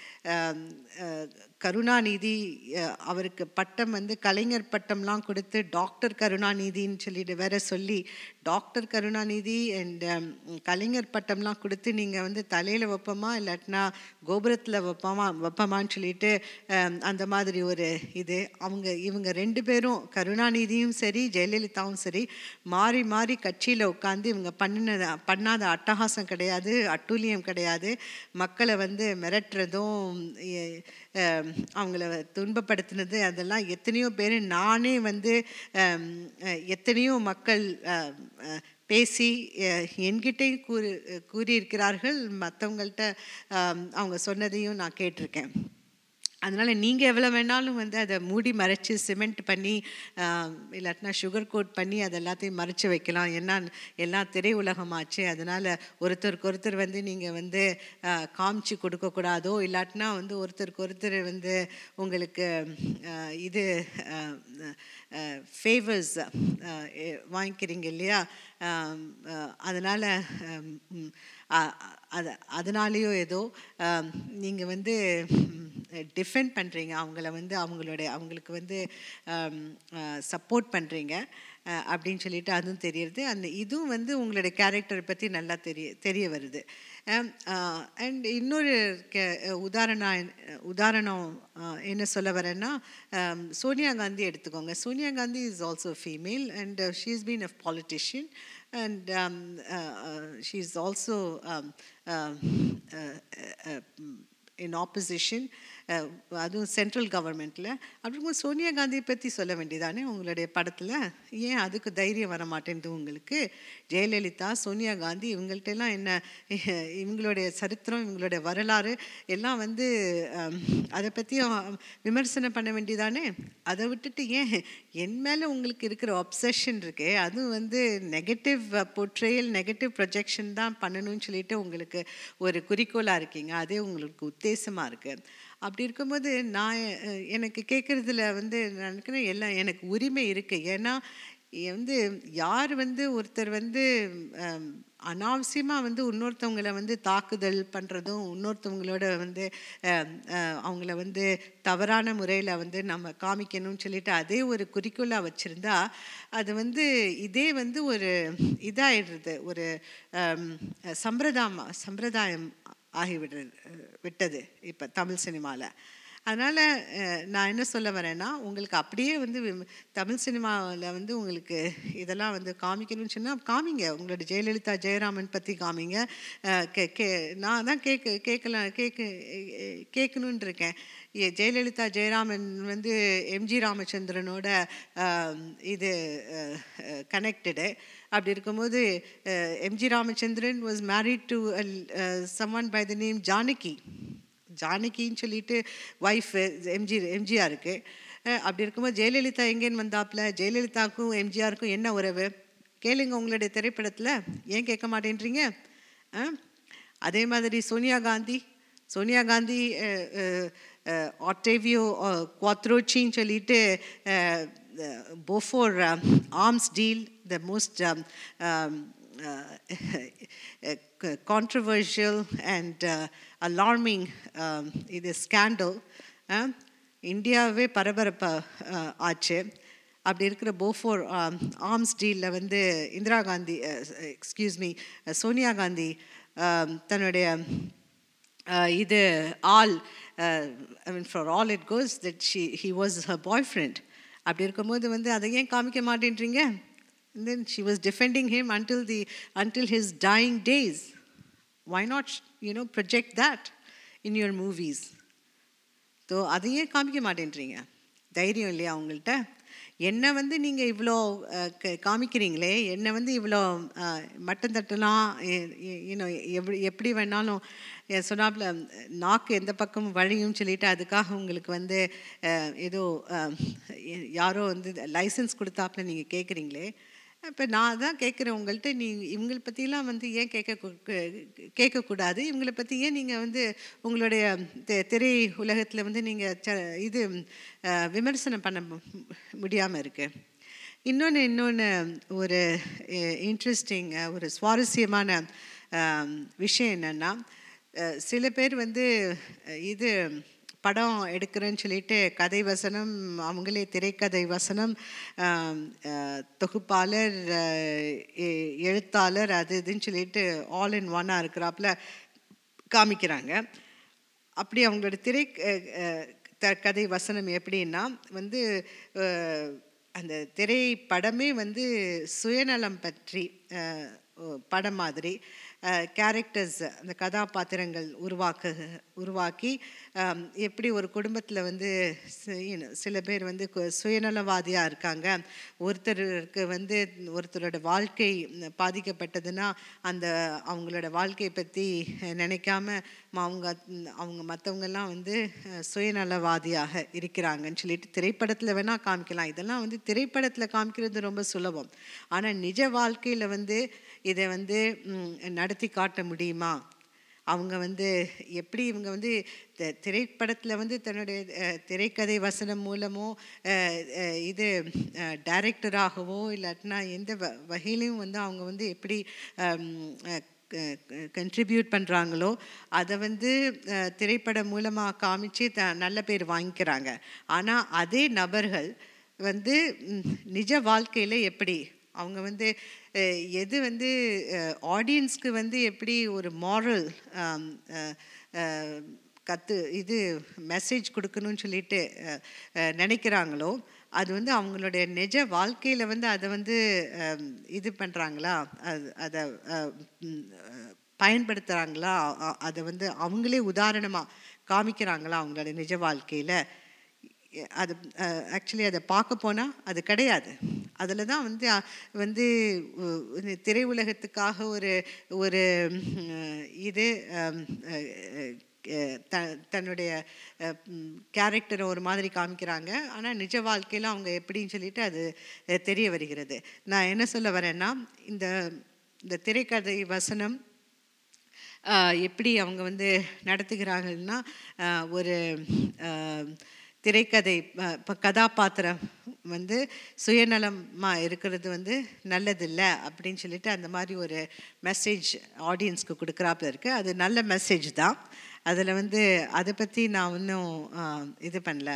கருணாநிதி அஹ், அவருக்கு பட்டம் வந்து கலைஞர் பட்டம்லாம் கொடுத்து டாக்டர் கருணாநிதின்னு சொல்லிட்டு வேற சொல்லி டாக்டர் கருணாநிதி அண்ட் கலைஞர் பட்டம்லாம் கொடுத்து நீங்கள் வந்து தலையில் வைப்போமா இல்லாட்டினா கோபுரத்தில் வைப்போமா வைப்போமான்னு சொல்லிட்டு அஹ், அந்த மாதிரி ஒரு இது அவங்க இவங்க ரெண்டு பேரும் கருணாநிதியும் சரி ஜெயலலிதாவும் சரி மாறி மாறி கட்சியில் உட்காந்து இவங்க பண்ணினது பண்ணாத அட்டகாசம் கிடையாது அட்டூழியம் கிடையாது மக்களை வந்து மிரட்டுறதும் எ- அஹ், அவங்கள துன்பப்படுத்தினது அதெல்லாம் எத்தனையோ பேர் நானே வந்து அஹ், அஹ், எத்தனையோ மக்கள் அஹ், அஹ், பேசி அஹ், என்கிட்டயும் கூறி கூறியிருக்கிறார்கள் மற்றவங்கள்ட்ட அவங்க சொன்னதையும் நான் கேட்டிருக்கேன் அதனால் நீங்கள் எவ்வளோ வேணாலும் வந்து அதை மூடி மறைச்சி சிமெண்ட் பண்ணி ஆஹ், இல்லாட்டினா சுகர் கோட் பண்ணி அது எல்லாத்தையும் மறைச்சி வைக்கலாம் ஏன்னா எல்லாம் திரை உலகமாச்சு அதனால் ஒருத்தருக்கு ஒருத்தர் வந்து நீங்கள் வந்து ஆஹ், காமிச்சு கொடுக்கக்கூடாதோ இல்லாட்டினா வந்து ஒருத்தருக்கு ஒருத்தர் வந்து உங்களுக்கு ஆஹ், இது ஃபேவர்ஸ் வாங்கிக்கிறீங்க இல்லையா அதனால் அது அதனாலேயோ ஏதோ நீங்கள் வந்து டிஃபெண்ட் பண்ணுறீங்க அவங்கள வந்து அவங்களோட அவங்களுக்கு வந்து சப்போர்ட் பண்ணுறீங்க அப்படின்னு சொல்லிட்டு அதுவும் தெரியுது அந்த இதுவும் வந்து உங்களுடைய கேரக்டரை பற்றி நல்லா தெரிய தெரிய வருது அண்ட் இன்னொரு கே உதாரணம் உதாரணம் அஹ், என்ன சொல்ல வரேன்னா um, சோனியா காந்தி எடுத்துக்கோங்க Sonia Gandhi is also female and she is been a politician and um, uh, uh, she's also um, uh, uh, uh, uh, in opposition uh, அதுவும் சென்ட்ரல் கவர்மெண்ட்டில் அப்படிங்கும்போது சோனியா காந்தியை பற்றி சொல்ல வேண்டியதானே உங்களுடைய படத்தில் ஏன் அதுக்கு தைரியம் வர மாட்டேங்குது உங்களுக்கு ஜெயலலிதா சோனியா காந்தி இவங்கள்ட்ட எல்லாம் என்ன இவங்களுடைய சரித்திரம் இவங்களுடைய வரலாறு எல்லாம் வந்து um, அதை பற்றியும் விமர்சனம் பண்ண வேண்டியதானே அதை விட்டுட்டு ஏன் என் மேலே உங்களுக்கு இருக்கிற ஒப்சஷன் இருக்கே அதுவும் வந்து நெகட்டிவ் பொட்ரேயல் நெகட்டிவ் ப்ரொஜெக்ஷன் தான் பண்ணணும்னு சொல்லிட்டு உங்களுக்கு ஒரு குறிக்கோளாக இருக்கீங்க அதே உங்களுக்கு உத்தேசமாக இருக்குது அப்படி இருக்கும்போது நான் அஹ், எனக்கு கேட்குறதுல வந்து நான் நினைக்கிறேன் எல்லாம் எனக்கு உரிமை இருக்குது ஏன்னா எ- வந்து யார் வந்து ஒருத்தர் வந்து அனாவசியமாக வந்து இன்னொருத்தவங்களை வந்து தாக்குதல் பண்ணுறதும் இன்னொருத்தவங்களோட வந்து அஹ், அஹ், அவங்கள வந்து தவறான முறையில் வந்து நம்ம காமிக்கணும்னு சொல்லிட்டு அதே ஒரு குறிக்கோளாக வச்சுருந்தா அது வந்து இதே வந்து ஒரு இதாகிடுறது ஒரு அம், சம்பிரதாயம் சம்பிரதாயம் ஆகிவிடுறது விட்டது இப்போ தமிழ் சினிமாவில் அதனால் நான் என்ன சொல்ல வரேன்னா உங்களுக்கு அப்படியே வந்து விம- தமிழ் சினிமாவில் வந்து உங்களுக்கு இதெல்லாம் வந்து காமிக்கணும்னு சொன்னால் காமிங்க உங்களோட ஜெயலலிதா ஜெயராமன் பற்றி காமிங்க அஹ், கே கே நான் தான் கேட்க கேட்கலாம் கேட்க கேட்கணுன்னு இருக்கேன் ஏ- ஜெயலலிதா ஜெயராமன் வந்து எம்ஜி ராமச்சந்திரனோட ஆம், இது கனெக்டடு அப்படி இருக்கும்போது MG Ramachandran was married to someone by the name Janaki ஜானகின்னு சொல்லிட்டு ஒய்ஃப் எம்ஜி எம்ஜிஆருக்கு அப்படி இருக்கும்போது ஜெயலலிதா எங்கேன்னு வந்தாப்புல ஜெயலலிதாவுக்கும் எம்ஜிஆருக்கும் என்ன உறவு கேளுங்க உங்களுடைய திரைப்படத்தில் ஏன் கேட்க மாட்டேன்றீங்க ஆ? அதே மாதிரி சோனியா காந்தி சோனியா காந்தி ஆட்டேவியோ குவாத்ரோச்சின்னு சொல்லிட்டு Bofors arms deal the most controversial and uh, alarming um, இது ஸ்கேண்டல் இந்தியாவே பரபரப்ப அஹ், ஆச்சு அப்படி இருக்கிற போஃபோர் ஆர்ம்ஸ் டீலில் வந்து Indira Gandhi excuse me Sonia Gandhi um, தன்னுடைய uh, இது all I mean for all it goes that she he was her boyfriend அப்படி இருக்கும்போது வந்து அதை ஏன் காமிக்க மாட்டேன்றீங்க And then she was defending him until the until his dying days. Why not, you know, project that in your movies? So அதையே காமிக்க மாட்டேன்றீங்க தைரியம் இல்லையா அவங்கள்ட்ட என்னை வந்து நீங்கள் இவ்வளோ அஹ், க- காமிக்கிறீங்களே என்னை வந்து இவ்வளோ அஹ், மட்டம் தட்டலாம் இன்னும் எப்படி எப்படி வேணாலும் என் சொன்னாப்புல நாக்கு எந்த பக்கமும் வழியும் சொல்லிட்டு அதுக்காக உங்களுக்கு வந்து அஹ், ஏதோ அஹ், யாரோ வந்து லைசன்ஸ் கொடுத்தாப்புல நீங்கள் கேட்குறீங்களே இப்போ நான் தான் கேட்குறேன் உங்கள்கிட்ட நீ இவங்களை பற்றிலாம் வந்து ஏன் கேட்க கு- கு- கேட்கக்கூடாது இவங்களை பற்றி ஏன் நீங்கள் வந்து உங்களுடைய தெ- திரை உலகத்தில் வந்து நீங்கள் ச இது அஹ், விமர்சனம் பண்ண முடியாமல் இருக்கு இன்னொன்று இன்னொன்று ஒரு இன்ட்ரெஸ்டிங் ஒரு சுவாரஸ்யமான அஹ், விஷயம் என்னென்னா சில பேர் வந்து அஹ், இது படம் எடுக்கிறேன்னு சொல்லிட்டு கதை வசனம் அவங்களே திரைக்கதை வசனம் ஆம், அஹ், தொகுப்பாளர் அஹ், எ- எழுத்தாளர் அது இதுன்னு சொல்லிட்டு ஆல் இன் ஒன்னாக இருக்கிறாப்புல காமிக்கிறாங்க அப்படி அவங்களோட திரை அஹ், அஹ், த- கதை வசனம் எப்படின்னா வந்து அஹ், அந்த திரைப்படமே வந்து சுயநலம் பற்றி அஹ், ஒ- படம் மாதிரி கேரக்டர்ஸ் அந்த கதாபாத்திரங்கள் உருவாக்க உருவாக்கி ஆம், எப்படி ஒரு குடும்பத்தில் வந்து சி- you know, சில பேர் வந்து கு- சுயநலவாதியாக இருக்காங்க ஒருத்தருக்கு வந்து ஒருத்தரோட வாழ்க்கை பாதிக்கப்பட்டதுன்னா அந்த அவங்களோட வாழ்க்கையை பற்றி நினைக்காம ம- அவங்க அவங்க மற்றவங்கெல்லாம் வந்து அஹ், சுயநலவாதியாக இருக்கிறாங்கன்னு சொல்லிட்டு திரைப்படத்தில் வேணால் காமிக்கலாம் இதெல்லாம் வந்து திரைப்படத்தில் காமிக்கிறது ரொம்ப சுலபம் ஆனால் நிஜ வாழ்க்கையில் வந்து இதை வந்து ம், நடத்தி காட்ட முடியுமா அவங்க வந்து எப்படி இவங்க வந்து த- திரைப்படத்தில் வந்து தன்னுடைய அஹ், திரைக்கதை வசனம் மூலமோ அஹ், அஹ், இது டைரக்டராகவோ இல்லாட்டினா எந்த வ வகையிலையும் வந்து அவங்க வந்து எப்படி கண்ட்ரிபியூட் பண்ணுறாங்களோ அதை வந்து அஹ், திரைப்படம் மூலமாக காமிச்சு த நல்ல பேர் வாங்கிக்கிறாங்க ஆனால் அதே நபர்கள் வந்து ம், நிஜ வாழ்க்கையில் எப்படி அவங்க வந்து அஹ், எது வந்து ஆடியன்ஸ்க்கு வந்து எப்படி ஒரு மாரல் கற்று இது மெசேஜ் கொடுக்கணும்னு சொல்லிட்டு அஹ், அஹ், நினைக்கிறாங்களோ அது வந்து அவங்களுடைய நிஜ வாழ்க்கையில் வந்து அதை வந்து அஹ், இது பண்ணுறாங்களா அது அதை அஹ், ம், அஹ், பயன்படுத்துகிறாங்களா அ- அதை வந்து அவங்களே உதாரணமாக காமிக்கிறாங்களா அவங்களோட நிஜ வாழ்க்கையில் அது ஆக்சுவலி அதை பார்க்க போனால் அது கிடையாது அதில் தான் வந்து அ, வந்து உ- இந்த திரை உலகத்துக்காக ஒரு ஒரு ம், இது அம், அ, அ, த தன்னுடைய கேரக்டரை ஒரு மாதிரி காமிக்கிறாங்க ஆனால் நிஜ வாழ்க்கையில் அவங்க எப்படின்னு சொல்லிட்டு அது அ, தெரிய வருகிறது நான் என்ன சொல்ல வரேன்னா இந்த இந்த திரைக்கதை வசனம் ஆஹ் எப்படி அவங்க வந்து நடத்துகிறார்கள்னா ஆஹ் ஒரு ஆஹ் திரைக்கதை ஆஹ் இப்ப கதாபாத்திரம் வந்து சுயநலமாக இருக்கிறது வந்து நல்லதில்லை அப்படின்னு சொல்லிட்டு அந்த மாதிரி ஒரு மெசேஜ் ஆடியன்ஸ்க்கு கொடுக்குறாப்புல இருக்குது அது நல்ல மெசேஜ் தான் அதில் வந்து அதை பற்றி நான் இன்னும் ஆஹ் இது பண்ணல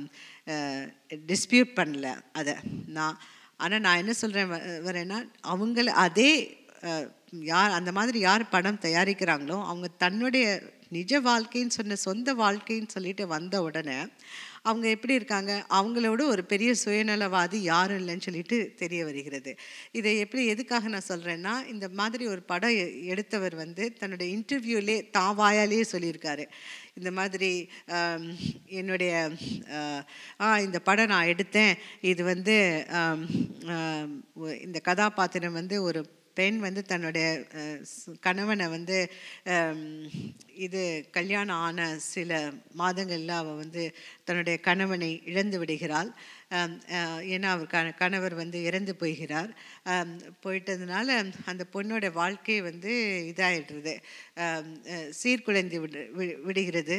டிஸ்பியூட் பண்ணல அதை நான் ஆனால் நான் என்ன சொல்கிறேன் வரேன்னா அவங்கள அதே அஹ், யார் அந்த மாதிரி யார் படம் தயாரிக்கிறாங்களோ அவங்க தன்னுடைய நிஜ வாழ்க்கைன்னு சொன்ன சொந்த வாழ்க்கைன்னு சொல்லிட்டு வந்த உடனே அவங்க எப்படி இருக்காங்க அவங்களோட ஒரு பெரிய சுயநலவாதி யாரும் இல்லைன்னு சொல்லிட்டு தெரிய வருகிறது இதை எப்படி எதுக்காக நான் சொல்கிறேன்னா இந்த மாதிரி ஒரு படம் எ- எடுத்தவர் வந்து தன்னுடைய இன்டர்வியூலே தான் வாயாலேயே சொல்லியிருக்காரு இந்த மாதிரி ஆம், என்னுடைய ஆஹ், ஆ இந்த படம் நான் எடுத்தேன் இது வந்து ஆம், ஆம், ஒ- இந்த கதாபாத்திரம் வந்து ஒரு பெண் வந்து தன்னுடைய அஹ், ஸ்- கணவனை வந்து ஆம், இது கல்யாணம் ஆன சில மாதங்களில் அவள் வந்து தன்னுடைய கணவனை இழந்து விடுகிறாள் ஆம், அஹ், ஏன்னா அவர் க கணவர் வந்து இறந்து போய்கிறார் ஆம், போயிட்டதுனால அந்த பொண்ணோட வாழ்க்கை வந்து இதாகிடுறது ஆம், அஹ், சீர்குலைந்து விடு வி- விடுகிறது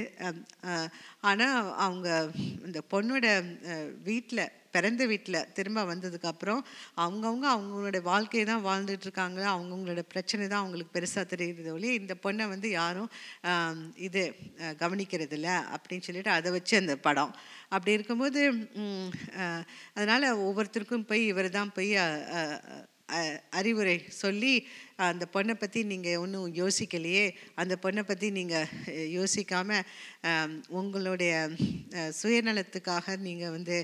ஆனால் அவங்க இந்த பொண்ணோட வீட்டில் பிறந்த வீட்டில் திரும்ப வந்ததுக்கப்புறம் அவங்கவுங்க அவங்களோட வாழ்க்கையை தான் வாழ்ந்துட்டு இருக்காங்க அவங்கவுங்களோட பிரச்சனை தான் அவங்களுக்கு பெருசாக தெரியுது ஒழிய இந்த பொண்ணை வந்து யாரும் ஆம், இது அஹ், கவனிக்கிறது இல்ல அப்படின்னு சொல்லிட்டு அதை வச்சு அந்த படம் அப்படி இருக்கும்போது ம், அஹ், அதனால ஒவ்வொருத்தருக்கும் போய் இவர் தான் போய் அஹ், அஹ், அஹ், அறிவுரை சொல்லி அந்த பொண்ணை பற்றி நீங்கள் ஒன்றும் யோசிக்கலையே அந்த பொண்ணை பற்றி நீங்கள் யோசிக்காமல் உங்களுடைய அஹ், சுயநலத்துக்காக நீங்கள் வந்து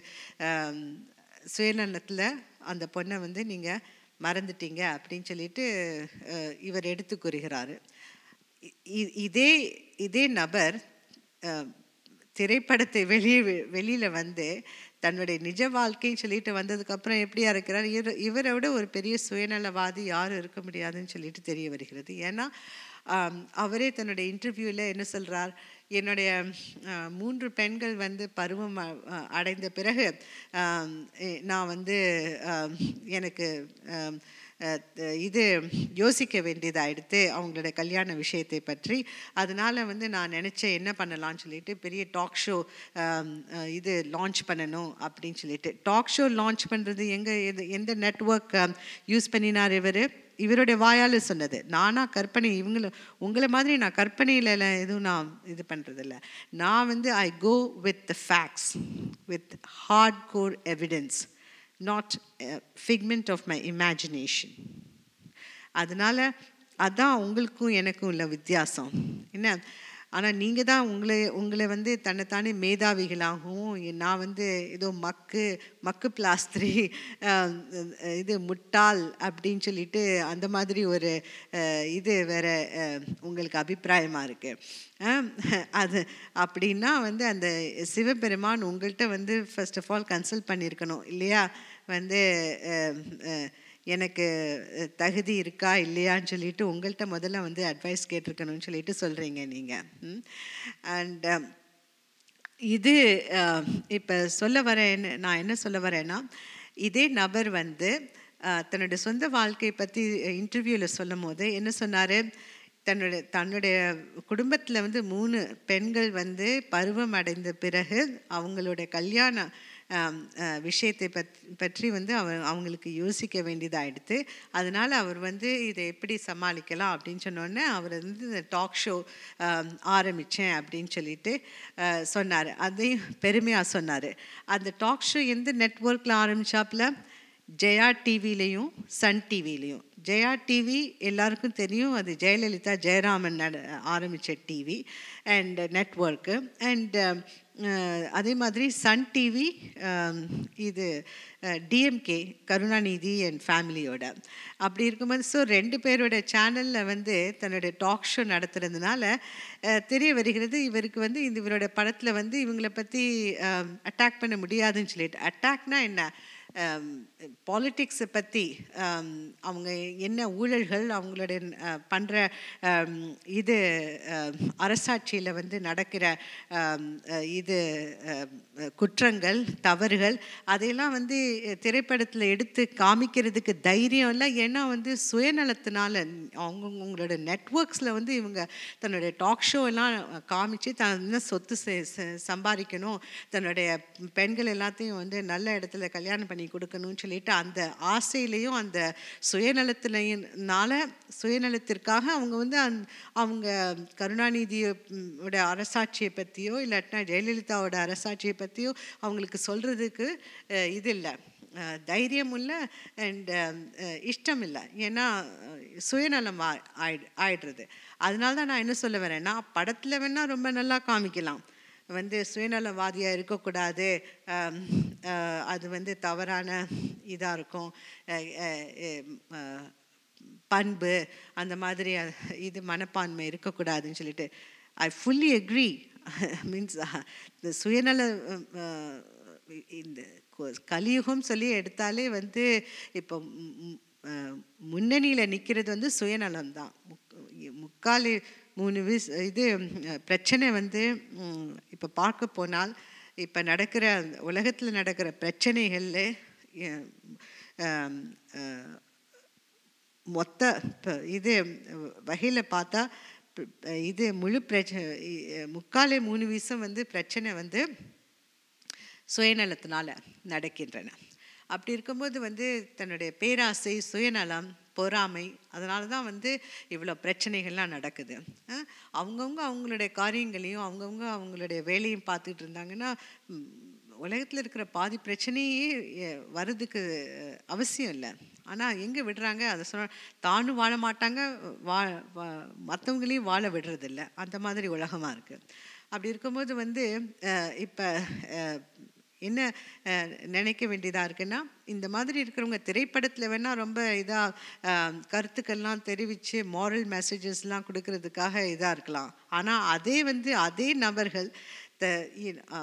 சுயநலத்தில் அந்த பொண்ணை வந்து நீங்கள் மறந்துட்டீங்க அப்படின்னு சொல்லிட்டு அஹ், இவர் எடுத்து கூறுகிறாரு இ- இ- இதே இதே நபர் அஹ், திரைப்படத்தை வெளியே வெளியில் வந்து தன்னுடைய நிஜ வாழ்க்கைன்னு சொல்லிட்டு வந்ததுக்கப்புறம் எப்படியா இருக்கிறார் இவர் இவரை விட ஒரு பெரிய சுயநலவாதி யாரும் இருக்க முடியாதுன்னு சொல்லிட்டு தெரிய வருகிறது ஏன்னா ஆம், அவரே தன்னுடைய இன்டர்வியூவில் என்ன சொல்கிறார் என்னுடைய ஆ, மூன்று பெண்கள் வந்து பருவம் அ- அ- அடைந்த பிறகு ஆம், எ- நான் வந்து ஆம், எனக்கு ஆம், அ, த- இது யோசிக்க வேண்டியதாயிடுத்து அவங்களோட கல்யாண விஷயத்தை பற்றி அதனால வந்து நான் நினச்சேன் என்ன பண்ணலாம்னு சொல்லிட்டு பெரிய டாக் ஷோ இது லான்ச் பண்ணணும் அப்படின்னு சொல்லிட்டு டாக் ஷோ லான்ச் பண்ணுறது எங்கே எது எந்த நெட்ஒர்க் யூஸ் பண்ணினார் இவர் இவருடைய வாயால் சொன்னது நானா கற்பனை இவங்கள உங்களை மாதிரி நான் கற்பனையில் எதுவும் நான் இது பண்ணுறதில்ல நான் வந்து I go with the facts with hard core evidence not figment of my imagination அதனால் அதான் உங்களுக்கும் எனக்கும் உள்ள வித்தியாசம் என்ன ஆனால் நீங்கள் தான் உங்களை உங்களை வந்து தன்னைத்தானே மேதாவிகளாகவும் நான் வந்து ஏதோ மக்கு மக்கு பிளாஸ்திரி ஆஹ், இது முட்டாள் அப்படின்னு சொல்லிட்டு அந்த மாதிரி ஒரு ஆஹ், இது வேற ஆஹ், உங்களுக்கு அபிப்பிராயமாக இருக்குது அது அப்படின்னா வந்து அந்த சிவபெருமான் உங்கள்கிட்ட வந்து ஃபர்ஸ்ட் ஆஃப் ஆல் கன்சல்ட் பண்ணியிருக்கணும் இல்லையா வந்து ஆஹ், ஆஹ், எனக்கு அஹ், தகுதி இருக்கா இல்லையான்னு சொல்லிட்டு உங்கள்கிட்ட முதல்ல வந்து அட்வைஸ் கேட்டிருக்கணும்னு சொல்லிட்டு சொல்கிறீங்க நீங்கள் அண்ட் இது இப்போ சொல்ல வரேன் நான் என்ன சொல்ல வரேன்னா இதே நபர் வந்து அஹ், தன்னுடைய சொந்த வாழ்க்கையை பற்றி இன்டர்வியூவில் சொல்லும் போது என்ன சொன்னார் தன்னுடைய தன்னுடைய குடும்பத்தில் வந்து மூணு பெண்கள் வந்து பருவம் அடைந்த பிறகு அவங்களுடைய கல்யாண ஆம், அஹ், விஷயத்தை பத் பற்றி வந்து அவ அவங்களுக்கு யோசிக்க வேண்டியதாகிடுது அதனால் அவர் வந்து இதை எப்படி சமாளிக்கலாம் அப்படின்னு சொன்னோடனே அவர் வந்து இந்த டாக் ஷோ ஆரம்பித்தேன் அப்படின்னு சொல்லிட்டு சொன்னார் அதையும் பெருமையாக சொன்னார் அந்த டாக் ஷோ எந்த நெட்ஒர்க்கில் ஆரம்பிச்சாப்புல ஜெயா டிவிலையும் சன் டிவிலையும் ஜெயா டிவி எல்லாருக்கும் தெரியும் அது ஜெயலலிதா ஜெயராமன் நட ஆரம்பித்த டிவி அண்ட் நெட்ஒர்க்கு அண்ட் அதே மாதிரி சன் டிவி இது டிஎம்கே கருணாநிதி அண்ட் ஃபேமிலியோட அப்படி இருக்கும்போது ஸோ ரெண்டு பேரோட சேனலில் வந்து தன்னுடைய டாக் ஷோ நடத்துறதுனால அஹ், தெரிய வருகிறது இவருக்கு வந்து இந்த இவரோட படத்தில் வந்து இவங்களை பற்றி அட்டாக் பண்ண முடியாதுன்னு சொல்லிட்டு அட்டாக்னா என்ன பாலிட்டிக்ஸை பற்றி அவங்க என்ன ஊழல்கள் அவங்களுடைய பண்ணுற இது அரசாட்சியில் வந்து நடக்கிற ஆம், அஹ், இது அஹ், குற்றங்கள் தவறுகள் அதையெல்லாம் வந்து திரைப்படத்தில் எடுத்து காமிக்கிறதுக்கு தைரியம் இல்லை ஏன்னா வந்து சுயநலத்தினால அவங்க அவங்களோட நெட்ஒர்க்ஸில் வந்து இவங்க தன்னுடைய டாக் ஷோ எல்லாம் காமிச்சு தான் இன்னும் சொத்து சே- சே- சம்பாதிக்கணும் தன்னுடைய பெண்கள் எல்லாத்தையும் வந்து நல்ல இடத்துல கல்யாணம் பண்ணி கொடுக்கணும்னு சொல்லிட்டு அந்த ஆசையிலையும் அந்த சுயநலத்தினால சுயநலத்திற்காக அவங்க வந்து அந் அவங்க கருணாநிதியோட அரசாட்சியை பற்றியோ இல்லாட்டினா ஜெயலலிதாவோட அரசாட்சியை பற்றியோ அவங்களுக்கு சொல்கிறதுக்கு இது இல்லை அஹ், தைரியம் இல்லை அண்ட் இஷ்டம் இல்லை ஏன்னா அஹ், சுயநலம் ஆ- ஆயிடு ஆயிடுறது அதனால தான் நான் என்ன சொல்ல வரேன்னா படத்தில் வேணால் ரொம்ப நல்லா காமிக்கலாம் வந்து சுயநலவாதியாக இருக்கக்கூடாது ஆம், அஹ், அது வந்து தவறான இதாக இருக்கும் அஹ், அஹ், அஹ், பண்பு அந்த மாதிரி அஹ், இது மனப்பான்மை இருக்கக்கூடாதுன்னு சொல்லிட்டு ஐ ஃபுல்லி அக்ரி மீன்ஸ் இந்த சுயநல அஹ், அஹ், இந்த கு- கலியுகம் சொல்லி எடுத்தாலே வந்து இப்போ முன்னணியில் நிற்கிறது வந்து சுயநலம்தான் முக்- முக்கால் மூணு விஸ் இது ம், பிரச்சனை வந்து இப்போ பார்க்க போனால் இப்போ நடக்கிற உலகத்தில் நடக்கிற பிரச்சனைகளில் மொத்த ப- இது வகையில் பார்த்தா ப- இது முழு பிரச்ச இ- முக்காலே மூணு வீசம் வந்து பிரச்சனை வந்து சுயநலத்தினால நடக்கின்றன அப்படி இருக்கும்போது வந்து தன்னுடைய பேராசை சுயநலம் பொறாமை அதனால தான் வந்து இவ்வளோ பிரச்சனைகள்லாம் நடக்குது அஹ் அவங்கவங்க அவங்களுடைய காரியங்களையும் அவங்கவங்க அவங்களுடைய வேலையும் பார்த்துட்டு இருந்தாங்கன்னா ம், உலகத்தில் இருக்கிற பாதி பிரச்சனையே எ- வர்றதுக்கு அஹ், அவசியம் இல்லை ஆனால் எங்கே விடுறாங்க அதை சொன்ன தானும் வாழ மாட்டாங்க வா மற்றவங்களையும் வாழ விடுறதில்ல அந்த மாதிரி உலகமாக இருக்குது அப்படி இருக்கும்போது வந்து இப்போ என்ன அஹ், நினைக்க வேண்டியதாக இருக்குன்னா இந்த மாதிரி இருக்கிறவங்க திரைப்படத்தில் வேணால் ரொம்ப இதாக கருத்துக்கள்லாம் தெரிவித்து மாரல் மெசேஜஸ்லாம் கொடுக்கறதுக்காக இதாக இருக்கலாம் ஆனால் அதே வந்து அதே நபர்கள் த இ- ஆம்,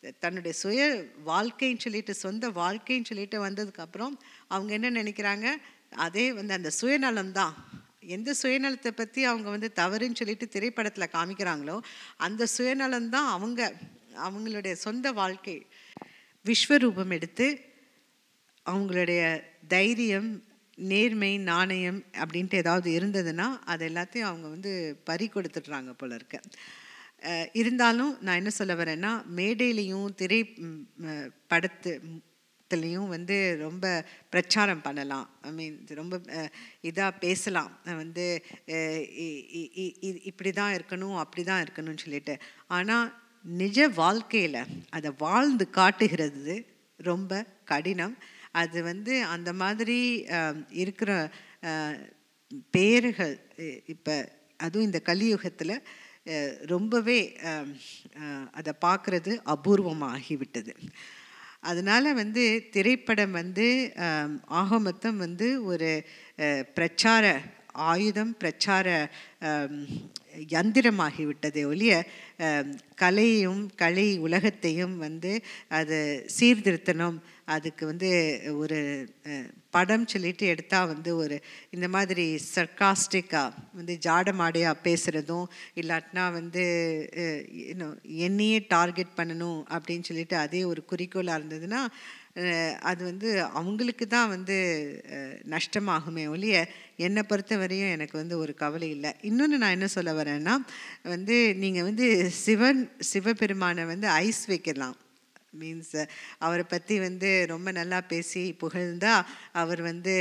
தன்னுடைய சுய வாழ்க்கைன்னு சொல்லிட்டு சொந்த வாழ்க்கைன்னு சொல்லிட்டு வந்ததுக்கப்புறம் அவங்க என்ன நினைக்கிறாங்க அதே வந்து அந்த சுயநலம் தான் எந்த சுயநலத்தை பற்றி அவங்க வந்து தவறுன்னு சொல்லிட்டு திரைப்படத்தில் காமிக்கிறாங்களோ அந்த சுயநலம் தான் அவங்க அவங்களுடைய சொந்த வாழ்க்கை விஸ்வரூபம் எடுத்து அவங்களுடைய தைரியம் நேர்மை நாணயம் அப்படின்ட்டு ஏதாவது இருந்ததுன்னா அது எல்லாத்தையும் அவங்க வந்து பறி கொடுத்துட்றாங்க போல இருக்கு அஹ் இருந்தாலும் நான் என்ன சொல்ல வரேன்னா மேடையிலையும் திரை ம், அஹ், படத்து த்துலேயும் வந்து ரொம்ப பிரச்சாரம் பண்ணலாம் ஐ மீன் ரொம்ப இதாக பேசலாம் அஹ் வந்து அஹ் இ- இ- இ- இ- இப்படி தான் இருக்கணும் அப்படி தான் இருக்கணும்னு சொல்லிட்டு ஆனால் நிஜ வாழ்க்கையில் அதை வாழ்ந்து காட்டுகிறது ரொம்ப கடினம் அது வந்து அந்த மாதிரி அஹ், இருக்கிற அஹ், பேர்கள் இப்போ அதுவும் இந்த கலியுகத்தில் அஹ், ரொம்பவே அஹ், அஹ், அதை பார்க்குறது அபூர்வமாகிவிட்டது அதனால் வந்து திரைப்படம் வந்து ஆம், ஆக மொத்தம் வந்து ஒரு அஹ், பிரச்சார ஆயுதம் பிரச்சார ஆம், யந்திரமாகிவிட்டதே ஒழிய ஆம், கலையும் கலை உலகத்தையும் வந்து அது சீர்திருத்தணும் அதுக்கு வந்து ஒரு அஹ், படம் சொல்லிட்டு எடுத்தால் வந்து ஒரு இந்த மாதிரி சர்க்காஸ்டிக்காக வந்து ஜாடமாடையாக பேசுகிறதும் இல்லாட்டினா வந்து அஹ், இன்னும் என்னையே டார்கெட் பண்ணணும் அப்படின்னு சொல்லிட்டு அதே ஒரு குறிக்கோளாக இருந்ததுன்னா அஹ், அது வந்து அவங்களுக்கு தான் வந்து அஹ், நஷ்டமாகுமே ஒழிய என்னை பொறுத்த வரையும் எனக்கு வந்து ஒரு கவலை இல்லை இன்னொன்று நான் என்ன சொல்ல வரேன்னா வந்து நீங்கள் வந்து சிவன் சிவபெருமானை வந்து ஐஸ் வைக்கலாம் மீன்ஸ் அவரை பற்றி வந்து ரொம்ப நல்லா பேசி புகழ்ந்தா அவர் வந்து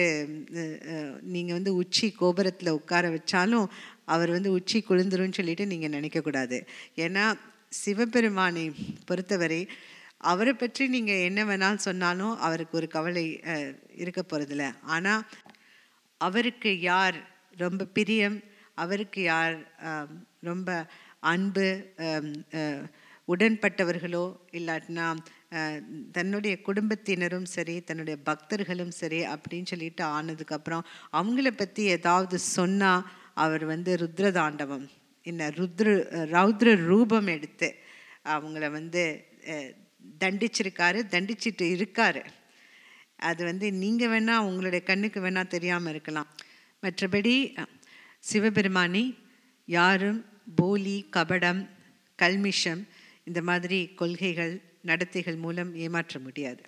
நீங்கள் வந்து உச்சி கோபுரத்தில் உட்கார வச்சாலும் அவர் வந்து உச்சி குளிந்துருன்னு சொல்லிட்டு நீங்கள் நினைக்கக்கூடாது ஏன்னா சிவபெருமானை பொறுத்தவரை அவரை பற்றி நீங்கள் என்ன வேணாலும் சொன்னாலும் அவருக்கு ஒரு கவலை அஹ், இருக்க போகிறதில்ல ஆனால் அவருக்கு யார் ரொம்ப பிரியம் அவருக்கு யார் ஆம், ரொம்ப அன்பு ஆம், அஹ், உடன்பட்டவர்களோ இல்லாட்டினா அஹ், தன்னுடைய குடும்பத்தினரும் சரி தன்னுடைய பக்தர்களும் சரி அப்படின்னு சொல்லிட்டு ஆனதுக்கப்புறம் அவங்கள பற்றி ஏதாவது சொன்னால் அவர் வந்து ருத்ரதாண்டவம் என்ன ருத்ர ரௌத்ர ரூபம் எடுத்து அவங்கள வந்து அஹ், தண்டிச்சிருக்காரு தண்டிச்சிட்டு இருக்காரு அது வந்து நீங்கள் வேணால் உங்களுடைய கண்ணுக்கு வேணால் தெரியாமல் இருக்கலாம் மற்றபடி அஹ், சிவபெருமானை யாரும் போலி கபடம் கல்மிஷம் இந்த மாதிரி கொள்கைகள் நடத்தைகள் மூலம் ஏமாற்ற முடியாது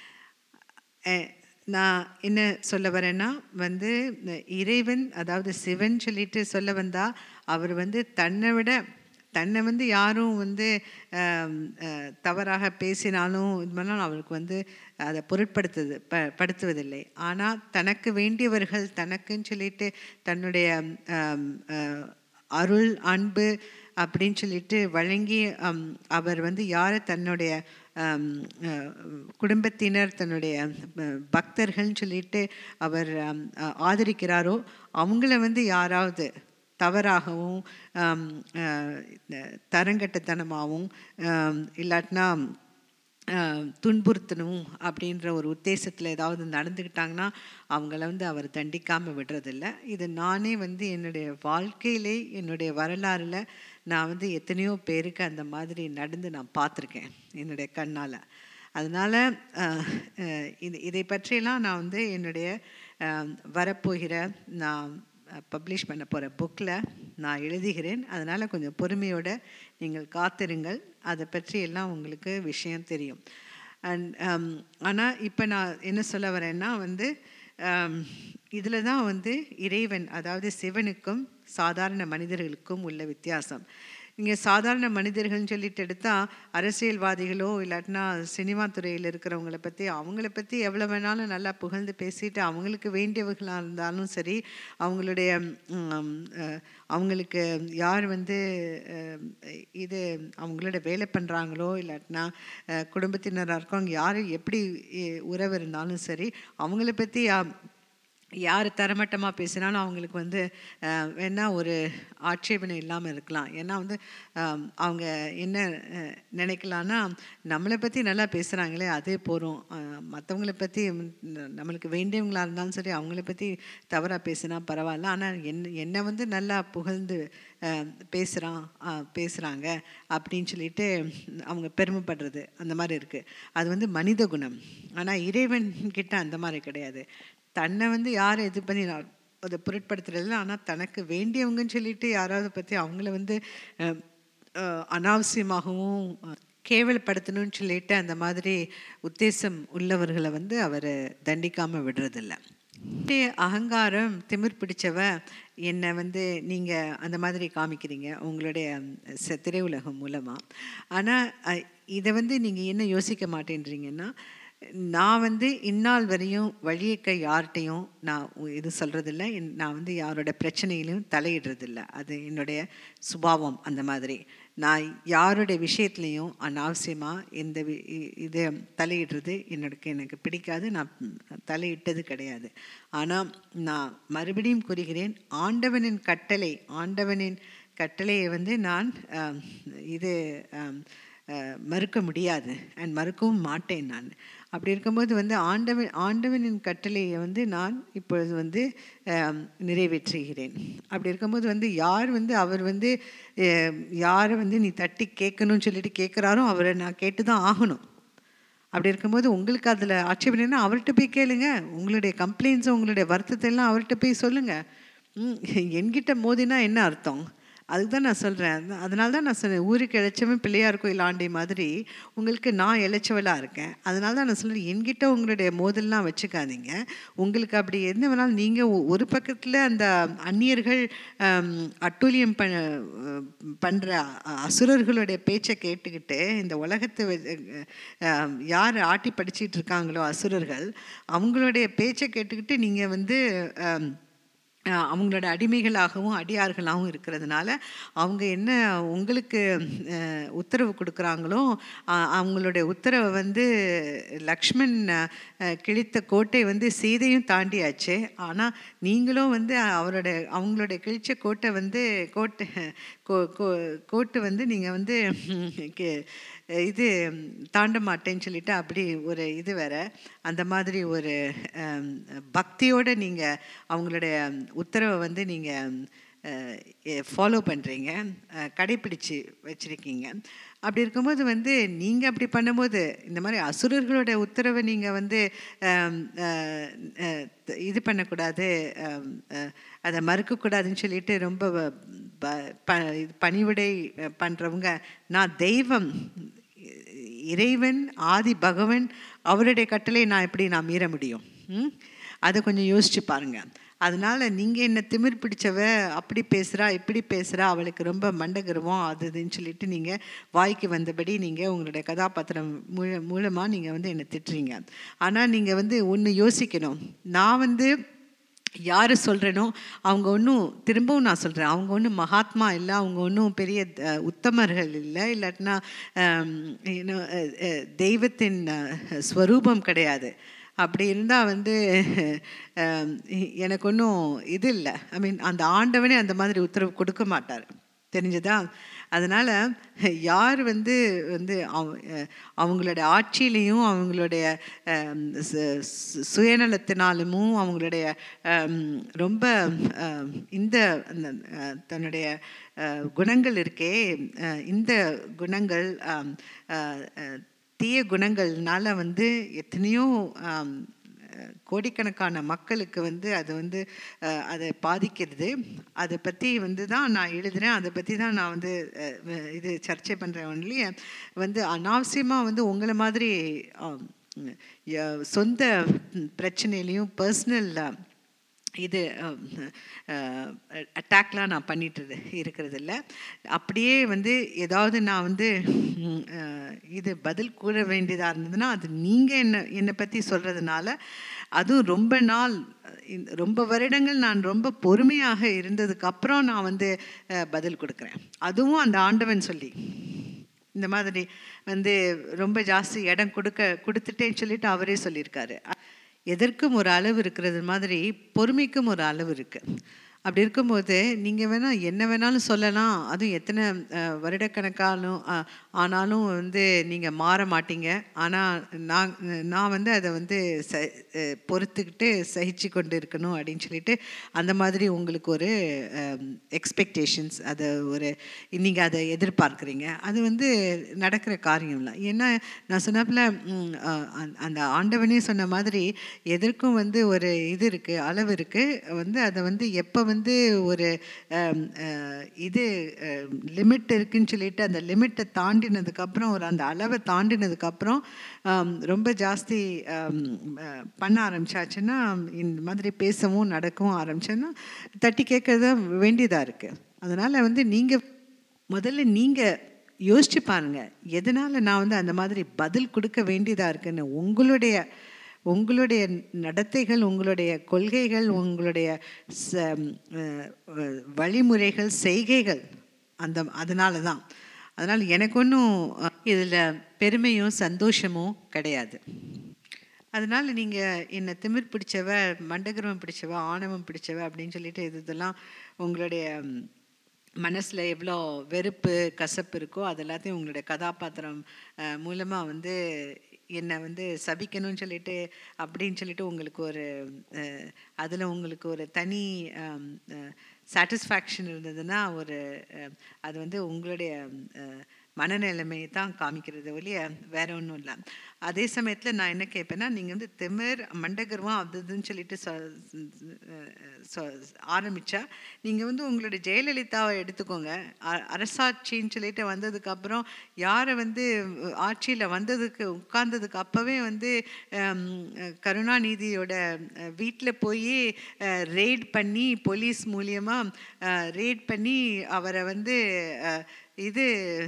அஹ், நான் என்ன சொல்ல வரேன்னா வந்து இந்த இறைவன் அதாவது சிவன் சொல்லிட்டு சொல்ல வந்தா அவர் வந்து தன்னை விட தன்னை வந்து யாரும் வந்து ஆம், அஹ், தவறாக பேசினாலும் இது பண்ணாலும் அவருக்கு வந்து அதை பொருட்படுத்துது ப படுத்துவதில்லை ஆனால் தனக்கு வேண்டியவர்கள் தனக்குன்னு சொல்லிட்டு தன்னுடைய ஆம், அஹ், அருள் அன்பு அப்படின்னு சொல்லிட்டு வழங்கி ஆம், அவர் வந்து யாரை தன்னுடைய ஆம், அஹ், குடும்பத்தினர் தன்னுடைய அஹ், பக்தர்கள்னு சொல்லிட்டு அவர் ஆம், அஹ், ஆதரிக்கிறாரோ அவங்கள வந்து யாராவது தவறாகவும் ஆம், அஹ், தரங்கட்டத்தனமாகவும் ஆம், இல்லாட்டினா ஆஹ், துன்புறுத்தணும் அப்படின்ற ஒரு உத்தேசத்தில் ஏதாவது நடந்துக்கிட்டாங்கன்னா அவங்கள வந்து அவர் தண்டிக்காமல் விடுறதில்ல இது நானே வந்து என்னுடைய வாழ்க்கையிலே என்னுடைய வரலாறில் நான் வந்து எத்தனையோ பேருக்கு அந்த மாதிரி நடந்து நான் பார்த்துருக்கேன் என்னுடைய கண்ணால் அதனால் இது இதை பற்றியெல்லாம் நான் வந்து என்னுடைய ஆஹ், வரப்போகிற நான் பப்ளிஷ் பண்ண போகிற புக்கில் நான் எழுதுகிறேன் அதனால் கொஞ்சம் பொறுமையோட நீங்கள் காத்திருங்கள் அதை பற்றி எல்லாம் உங்களுக்கு விஷயம் தெரியும் அண்ட் ஆனால் இப்போ நான் என்ன சொல்ல வரேன்னா வந்து இதில் தான் வந்து இறைவன் அதாவது சிவனுக்கும் சாதாரண மனிதர்களுக்கும் உள்ள வித்தியாசம் இங்கே சாதாரண மனிதர்கள்னு சொல்லிட்டு எடுத்தால் அரசியல்வாதிகளோ இல்லாட்டினா சினிமா துறையில் இருக்கிறவங்கள பற்றி அவங்கள பற்றி எவ்வளோ வேணாலும் நல்லா புகழ்ந்து பேசிட்டு அவங்களுக்கு வேண்டியவர்களாக இருந்தாலும் சரி அவங்களுடைய ம், அஹ், அவங்களுக்கு யார் வந்து அஹ், இது அவங்களோட வேலை பண்ணுறாங்களோ இல்லாட்டினா அஹ், குடும்பத்தினராக இருக்கவங்க யார் எப்படி இ- உறவு இருந்தாலும் சரி அவங்கள பற்றி யார் தரமட்டமாக பேசினாலும் அவங்களுக்கு வந்து அஹ், வேணா ஒரு ஆட்சேபனை இல்லாமல் இருக்கலாம் ஏன்னா வந்து அஹ், அவங்க என்ன அஹ், நினைக்கலான்னா நம்மளை பற்றி நல்லா பேசுகிறாங்களே அதே போகிறோம் மற்றவங்கள பற்றி நம்மளுக்கு வேண்டியவங்களா இருந்தாலும் சரி அவங்கள பற்றி தவறாக பேசினா பரவாயில்ல ஆனால் என்ன என்னை வந்து நல்லா புகழ்ந்து பேசுகிறான் பேசுகிறாங்க அப்படின்னு சொல்லிட்டு அவங்க பெருமைப்படுறது அந்த மாதிரி இருக்குது அது வந்து மனித குணம் ஆனால் இறைவன் கிட்ட அந்த மாதிரி கிடையாது தன்னை வந்து யார் இது பண்ணி நான் அதை பொருட்படுத்துறதில்ல ஆனால் தனக்கு வேண்டியவங்கன்னு சொல்லிட்டு யாராவது பற்றி அவங்கள வந்து அஹ், அஹ், அனாவசியமாகவும் அஹ், கேவலப்படுத்தணும்னு சொல்லிட்டு அந்த மாதிரி உத்தேசம் உள்ளவர்களை வந்து அவர் தண்டிக்காமல் விடுறதில்ல இதே அகங்காரம் திமிர் பிடிச்சவ என்னை வந்து நீங்கள் அந்த மாதிரி காமிக்கிறீங்க உங்களுடைய ச- திரையுலகம் மூலமாக ஆனால் இதை வந்து நீங்கள் என்ன யோசிக்க மாட்டேன்றீங்கன்னா நான் வந்து இந்நாள் வரையும் வழியக்க யார்கிட்டையும் நான் உ- இது சொல்கிறதில்ல நான் வந்து யாரோட பிரச்சனையிலையும் தலையிடுறதில்ல அது என்னுடைய சுபாவம் அந்த மாதிரி நான் யாருடைய விஷயத்துலையும் அனாவசியமாக எந்த வி- இ- இது தலையிடுறது என்னோட எனக்கு பிடிக்காது நான் தலையிட்டது கிடையாது ஆனால் நான் மறுபடியும் கூறுகிறேன் ஆண்டவனின் கட்டளை ஆண்டவனின் கட்டளையை வந்து நான் ஆம், இது ஆம், அஹ், மறுக்க முடியாது அண்ட் மறுக்கவும் மாட்டேன் நான் அப்படி இருக்கும்போது வந்து ஆண்டவன் ஆண்டவனின் கட்டளையை வந்து நான் இப்பொழுது வந்து ஆம், நிறைவேற்றுகிறேன் அப்படி இருக்கும்போது வந்து யார் வந்து அவர் வந்து அஹ், யாரை வந்து நீ தட்டி கேட்கணும்னு சொல்லிட்டு கேட்குறாரோ அவரை நான் கேட்டு தான் ஆகணும் அப்படி இருக்கும்போது உங்களுக்கு அதில் ஆட்சேபனைனா அவர்கிட்ட போய் கேளுங்க உங்களுடைய கம்ப்ளைண்ட்ஸை உங்களுடைய வருத்தத்தை எல்லாம் அவர்கிட்ட போய் சொல்லுங்கள் ம், என்கிட்ட மோதினா என்ன அர்த்தம் அதுக்கு தான் நான் சொல்கிறேன் அதனால தான் நான் சொன்னேன் ஊருக்கு இழைச்சவன் பிள்ளையார் கோயில் ஆண்டி மாதிரி உங்களுக்கு நான் இழைச்சவளாக இருக்கேன் அதனால தான் நான் சொல்கிறேன் என்கிட்ட உங்களுடைய மோதல்லாம் வச்சுக்காதீங்க உங்களுக்கு அப்படி என்ன வேணாலும் நீங்கள் ஒரு பக்கத்தில் அந்த அந்நியர்கள் ஆம், அட்டூழியம் ப பண்ணுற அசுரர்களுடைய பேச்சை கேட்டுக்கிட்டு இந்த உலகத்தை வெ- அஹ், யார் ஆட்டி படிச்சிட்டு இருக்காங்களோ அசுரர்கள் அவங்களுடைய பேச்சை கேட்டுக்கிட்டு நீங்கள் வந்து ஆம், அஹ் அவங்களோட அடிமைகளாகவும் அடியார்களாகவும் இருக்கிறதுனால அவங்க என்ன உங்களுக்கு அஹ், உத்தரவு கொடுக்குறாங்களோ அஹ், அவங்களுடைய உத்தரவை வந்து லக்ஷ்மண் அஹ், கிழித்த கோட்டை வந்து சீதையும் தாண்டியாச்சு ஆனால் நீங்களும் வந்து அவரோட அவங்களுடைய கிழிச்ச கோட்டை வந்து கோட்டை கோ- கோ- கோட்டு வந்து நீங்கள் வந்து கே- இது தாண்ட மாட்டேன்னு சொல்லிட்டு அப்படி ஒரு இது வேற அந்த மாதிரி ஒரு அம், பக்தியோட நீங்கள் அவங்களுடைய உத்தரவை வந்து நீங்கள் ஃபாலோ பண்ணுறீங்க கடைப்பிடிச்சு வச்சுருக்கீங்க அப்படி இருக்கும்போது வந்து நீங்கள் அப்படி பண்ணும்போது இந்த மாதிரி அசுரர்களோட உத்தரவை நீங்கள் வந்து அம், அஹ், அஹ், இது பண்ணக்கூடாது அம், அஹ், அதை மறுக்கக்கூடாதுன்னு சொல்லிட்டு ரொம்ப வ- ப- ப இது பணிவிடை பண்ணுறவங்க நான் தெய்வம் இறைவன் ஆதி பகவன் அவருடைய கட்டளை நான் எப்படி நான் மீற முடியும் ம்? அதை கொஞ்சம் யோசிச்சு பாருங்க அதனால நீங்கள் என்ன திமிர் பிடிச்சவ அப்படி பேசுகிறா இப்படி பேசுகிறா அவளுக்கு ரொம்ப மண்டகருவம் அது இதுன்னு சொல்லிட்டு நீங்கள் வாய்க்கு வந்தபடி நீங்கள் உங்களுடைய கதாபாத்திரம் மூல மூலமாக நீங்கள் வந்து என்னை திட்டுறீங்க ஆனால் நீங்கள் வந்து ஒன்று யோசிக்கணும் நான் வந்து யார் சொல்கிறேனோ அவங்க ஒன்றும் திரும்பவும் நான் சொல்கிறேன் அவங்க ஒன்றும் மகாத்மா இல்லை அவங்க ஒன்றும் பெரிய அஹ், உத்தமர்கள் இல்லை இல்லாட்டினா ஆம், you know, அஹ், அஹ், தெய்வத்தின் அஹ், ஸ்வரூபம் கிடையாது அப்படி இருந்தால் வந்து ஆம், எனக்கு ஒன்றும் இது இல்லை ஐ மீன் அந்த ஆண்டவனே அந்த மாதிரி உத்தரவு கொடுக்க மாட்டார் தெரிஞ்சதா அதனால் யார் வந்து வந்து அவ- அஹ் அவங்களோட ஆட்சியிலையும் அவங்களுடைய அம், சு- சு- சுயநலத்தினாலும் அவங்களுடைய அம், ரொம்ப அம், இந்த அந்த, அஹ், தன்னுடைய அஹ், குணங்கள் இருக்கே அஹ், இந்த குணங்கள் அம், அஹ், அஹ், தீய குணங்கள்னால வந்து எத்தனையோ ஆம், அஹ், கோடிக்கணக்கான மக்களுக்கு வந்து அது வந்து அஹ், அதை பாதிக்கிறது அதை பற்றி வந்து தான் நான் எழுதுகிறேன் அதை பற்றி தான் நான் வந்து அஹ், வ- இது சர்ச்சை பண்ணுறேன் ஒன்லி வந்து அனாவசியமாக வந்து உங்களை மாதிரி ஆம், ய- சொந்த பிரச்சனையிலையும் பர்சனல் இது அட்டாக்லாம் நான் பண்ணிட்டு இருக்கிறது இல்ல அப்படியே வந்து ஏதாவது நான் வந்து ம், அஹ், இது பதில் கூற வேண்டியதாக இருந்ததுன்னா அது நீங்கள் என்ன என்னை பற்றி சொல்கிறதுனால அதுவும் ரொம்ப நாள் இந்த- ரொம்ப வருடங்கள் நான் ரொம்ப பொறுமையாக இருந்ததுக்கு அப்புறம் நான் வந்து அஹ், பதில் கொடுக்குறேன் அதுவும் அந்த ஆண்டவன் சொல்லி இந்த மாதிரி வந்து ரொம்ப ஜாஸ்தி இடம் கொடுக்க கொடுத்துட்டேன்னு சொல்லிட்டு அவரே சொல்லியிருக்காரு எதற்கும் ஒரு அளவு இருக்கிறது மாதிரி பொறுமைக்கும் ஒரு அளவு இருக்குது அப்படி இருக்கும்போது நீங்கள் வேணால் என்ன வேணாலும் சொல்லலாம் அதுவும் எத்தனை அஹ், வருடக்கணக்காலும் அஹ், ஆனாலும் வந்து நீங்கள் மாற மாட்டீங்க ஆனால் நான் நான் வந்து அதை வந்து ச அஹ், பொறுத்துக்கிட்டு சகிச்சு கொண்டு இருக்கணும் அப்படின்னு சொல்லிட்டு அந்த மாதிரி உங்களுக்கு ஒரு எக்ஸ்பெக்டேஷன்ஸ் அதை ஒரு நீங்கள் அதை எதிர்பார்க்குறீங்க அது வந்து நடக்கிற காரியம் இல்லை ஏன்னா நான் சொன்னப்பில் அந்த ஆண்டவனே சொன்ன மாதிரி எதற்கும் வந்து ஒரு இது இருக்குது அளவு இருக்குது வந்து அதை வந்து எப்போ வந்து ஒரு அம், அஹ், இது லிமிட் இருக்குன்னு சொல்லிட்டு அந்த லிமிட்டை தாண்டினதுக்கப்புறம் ஒரு அந்த அளவை தாண்டினதுக்கப்புறம் ஆம், ரொம்ப ஜாஸ்தி ஆம், அஹ், பண்ண ஆரம்பிச்சாச்சுன்னா இந்த மாதிரி பேசவும் நடக்கவும் ஆரம்பிச்சேன்னா தட்டி கேட்கறது வேண்டியதாக இருக்குது அதனால் வந்து நீங்கள் முதல்ல நீங்கள் யோசிச்சு பாருங்க எதனால் நான் வந்து அந்த மாதிரி பதில் கொடுக்க வேண்டியதாக இருக்குன்னு உங்களுடைய உங்களுடைய நடத்தைகள் உங்களுடைய கொள்கைகள் உங்களுடைய ச- அஹ், அஹ், வழிமுறைகள் செய்கைகள் அந்த அதனால தான் அதனால் எனக்கு ஒன்றும் இதில் பெருமையும் சந்தோஷமும் கிடையாது அதனால் நீங்கள் என்னை திமிர் பிடிச்சவ மண்டகரம் பிடிச்சவ ஆணவம் பிடிச்சவ அப்படின்னு சொல்லிட்டு இது இதெல்லாம் உங்களுடைய மனசில் எவ்வளோ வெறுப்பு கசப்பு இருக்கோ அது எல்லாத்தையும் உங்களுடைய கதாபாத்திரம் மூலமாக வந்து என்னை வந்து சபிக்கணும்னு சொல்லிட்டு அப்படின்னு சொல்லிட்டு உங்களுக்கு ஒரு அதில் உங்களுக்கு ஒரு தனி சாட்டிஸ்ஃபேக்ஷன் இருந்ததுன்னா ஒரு அஹ், அது வந்து உங்களுடைய அஹ், மனநிலைமையை தான் காமிக்கிறது ஒழிய வேற ஒன்றும் இல்லை அதே சமயத்தில் நான் என்ன கேட்பேன்னா நீங்கள் வந்து திமிர் மண்டகர்வம் அது இதுன்னு சொல்லிட்டு சொ சொ- ஆரம்பிச்சா நீங்கள் வந்து உங்களுடைய ஜெயலலிதாவை எடுத்துக்கோங்க அ- அரசாட்சின்னு சொல்லிட்டு வந்ததுக்கப்புறம் யாரை வந்து ஆட்சியில் வந்ததுக்கு உட்கார்ந்ததுக்கு அப்போவே வந்து ஹம், கருணாநிதியோட வீட்டில் போய் ரெய்ட் பண்ணி போலீஸ் மூலியமாக ரெய்ட் பண்ணி அவரை வந்து அஹ், இது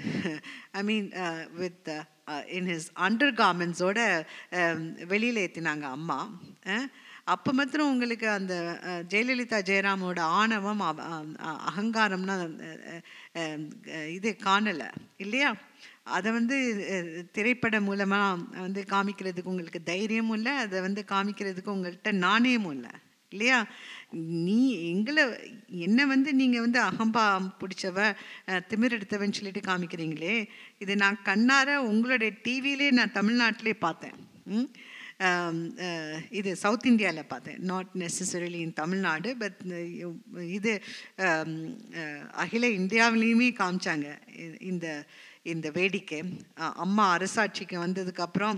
I mean with in his under கார்மெண்ட்ஸோட வெளியில் ஏற்றினாங்க அம்மா அப்போ மாத்திரம் உங்களுக்கு அந்த அஹ், ஜெயலலிதா ஜெயராமோட ஆணவம் அவ- அஹ், அகங்காரம்னா அஹ், அஹ், அஹ், இது காணலை இல்லையா அதை வந்து அஹ், திரைப்படம் மூலமாக வந்து காமிக்கிறதுக்கு உங்களுக்கு தைரியமும் இல்லை அதை வந்து காமிக்கிறதுக்கு உங்கள்கிட்ட நாணயமும் இல்லை இல்லையா நீ எங்களை என்னை வந்து நீங்கள் வந்து அகம்பா பிடிச்சவ அஹ், திமிர் எடுத்தவன்னு சொல்லிட்டு காமிக்கிறீங்களே இது நான் கண்ணார உங்களுடைய டிவிலே நான் தமிழ்நாட்டிலே பார்த்தேன் ம்? ஆம், அஹ், இது சவுத் இந்தியாவில் பார்த்தேன் not necessarily in Tamil Nadu but இது ஆம், அஹ், அகில இந்தியாவிலையுமே காமிச்சாங்க இ- இந்த இந்த வேடிக்கை அஹ், அம்மா அரசாட்சிக்கு வந்ததுக்கப்புறம்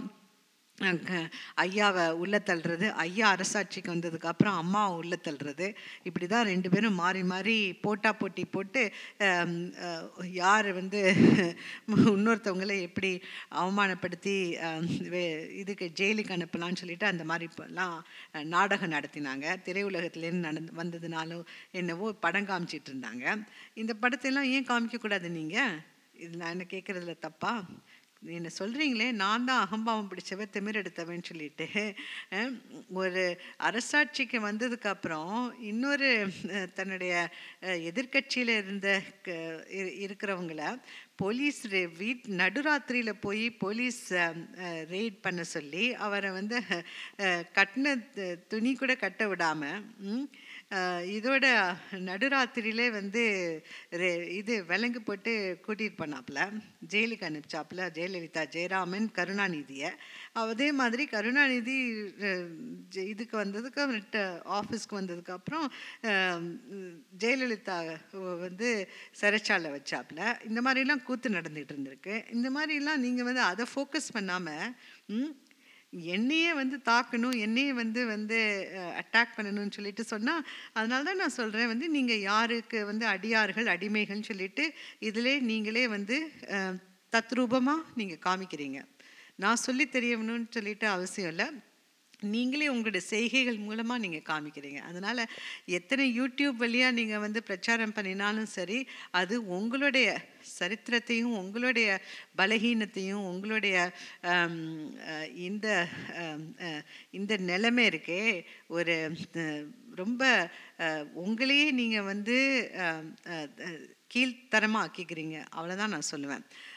அஹ் ஐயாவை உள்ள தள்ளுறது ஐயா அரசாட்சிக்கு வந்ததுக்கு அப்புறம் அம்மாவை உள்ள தள்ளுறது இப்படி தான் ரெண்டு பேரும் மாறி மாறி போட்டா போட்டி போட்டு ஹம், அஹ், யார் வந்து இன்னொருத்தவங்களை எப்படி அவமானப்படுத்தி ஹம், வே- இதுக்கு ஜெயிலுக்கு அனுப்பலாம்னு சொல்லிட்டு அந்த மாதிரி இப்போல்லாம் அஹ், நாடகம் நடத்தினாங்க திரையுலகத்துலேருந்து நடந்து வந்ததுனாலும் என்னவோ படம் காமிச்சிட்டு இருந்தாங்க இந்த படத்தையெல்லாம் ஏன் காமிக்கக்கூடாது நீங்கள் இது நான் என்ன கேட்குறதுல தப்பா என்ன சொல்கிறீங்களே நான் தான் அகம்பாவம் பிடிச்சவ திமிர் எடுத்தவன்னு சொல்லிட்டு அஹ், ஒரு அரசாட்சிக்கு வந்ததுக்கப்புறம் இன்னொரு அஹ், தன்னுடைய எதிர்கட்சியில் இருந்த க- இரு- இருக்கிறவங்கள போலீஸ் ரே வீட் நடுராத்திரியில் போய் போலீஸ் ரெய்ட் பண்ண சொல்லி அவரை வந்து அஹ், கட்டின து- துணி கூட கட்ட விடாமல் இதோட நடுராத்திரியிலே வந்து ரெ- இது விலங்கு போட்டு கூட்டிகிட்டு போனாப்புல ஜெயிலுக்கு அனுப்பிச்சாப்புல ஜெயலலிதா ஜெயராமன் கருணாநிதியை அதே மாதிரி கருணாநிதி அஹ், ஜெ- இதுக்கு வந்ததுக்கு அவர்கிட்ட ஆஃபீஸ்க்கு வந்ததுக்கு அப்புறம் அஹ், ஜெயலலிதா வந்து சிறைச்சாலை வச்சாப்புல இந்த மாதிரிலாம் கூத்து நடந்துகிட்டு இருந்திருக்கு இந்த மாதிரிலாம் நீங்கள் வந்து அதை ஃபோக்கஸ் பண்ணாமல் என்னையே வந்து தாக்கணும் என்னையே வந்து வந்து அட்டாக் பண்ணணும்னு சொல்லிட்டு சொன்னால் அதனால தான் நான் சொல்கிறேன் வந்து நீங்கள் யாருக்கு வந்து அடியார்கள் அடிமைகள்னு சொல்லிட்டு இதிலே நீங்களே வந்து அஹ், தத்ரூபமாக நீங்கள் காமிக்கிறீங்க நான் சொல்லி தெரியணும்னு சொல்லிட்டு அவசியம் இல்லை நீங்களே உங்களுடைய செய்கைகள் மூலமாக நீங்கள் காமிக்கிறீங்க அதனால் எத்தனை யூடியூப் வழியாக நீங்கள் வந்து பிரச்சாரம் பண்ணினாலும் சரி அது உங்களுடைய சரித்திரத்தையும் உங்களுடைய பலகீனத்தையும் உங்களுடைய ஆம், அஹ், இந்த ஆம், அஹ், இந்த நிலைமை இருக்கே ஒரு அஹ், ரொம்ப அஹ், உங்களையே நீங்கள் வந்து ஆம், அஹ், அஹ், கீழ்த்தரமாக ஆக்கிக்கிறீங்க அவ்வளோதான் நான் சொல்லுவேன்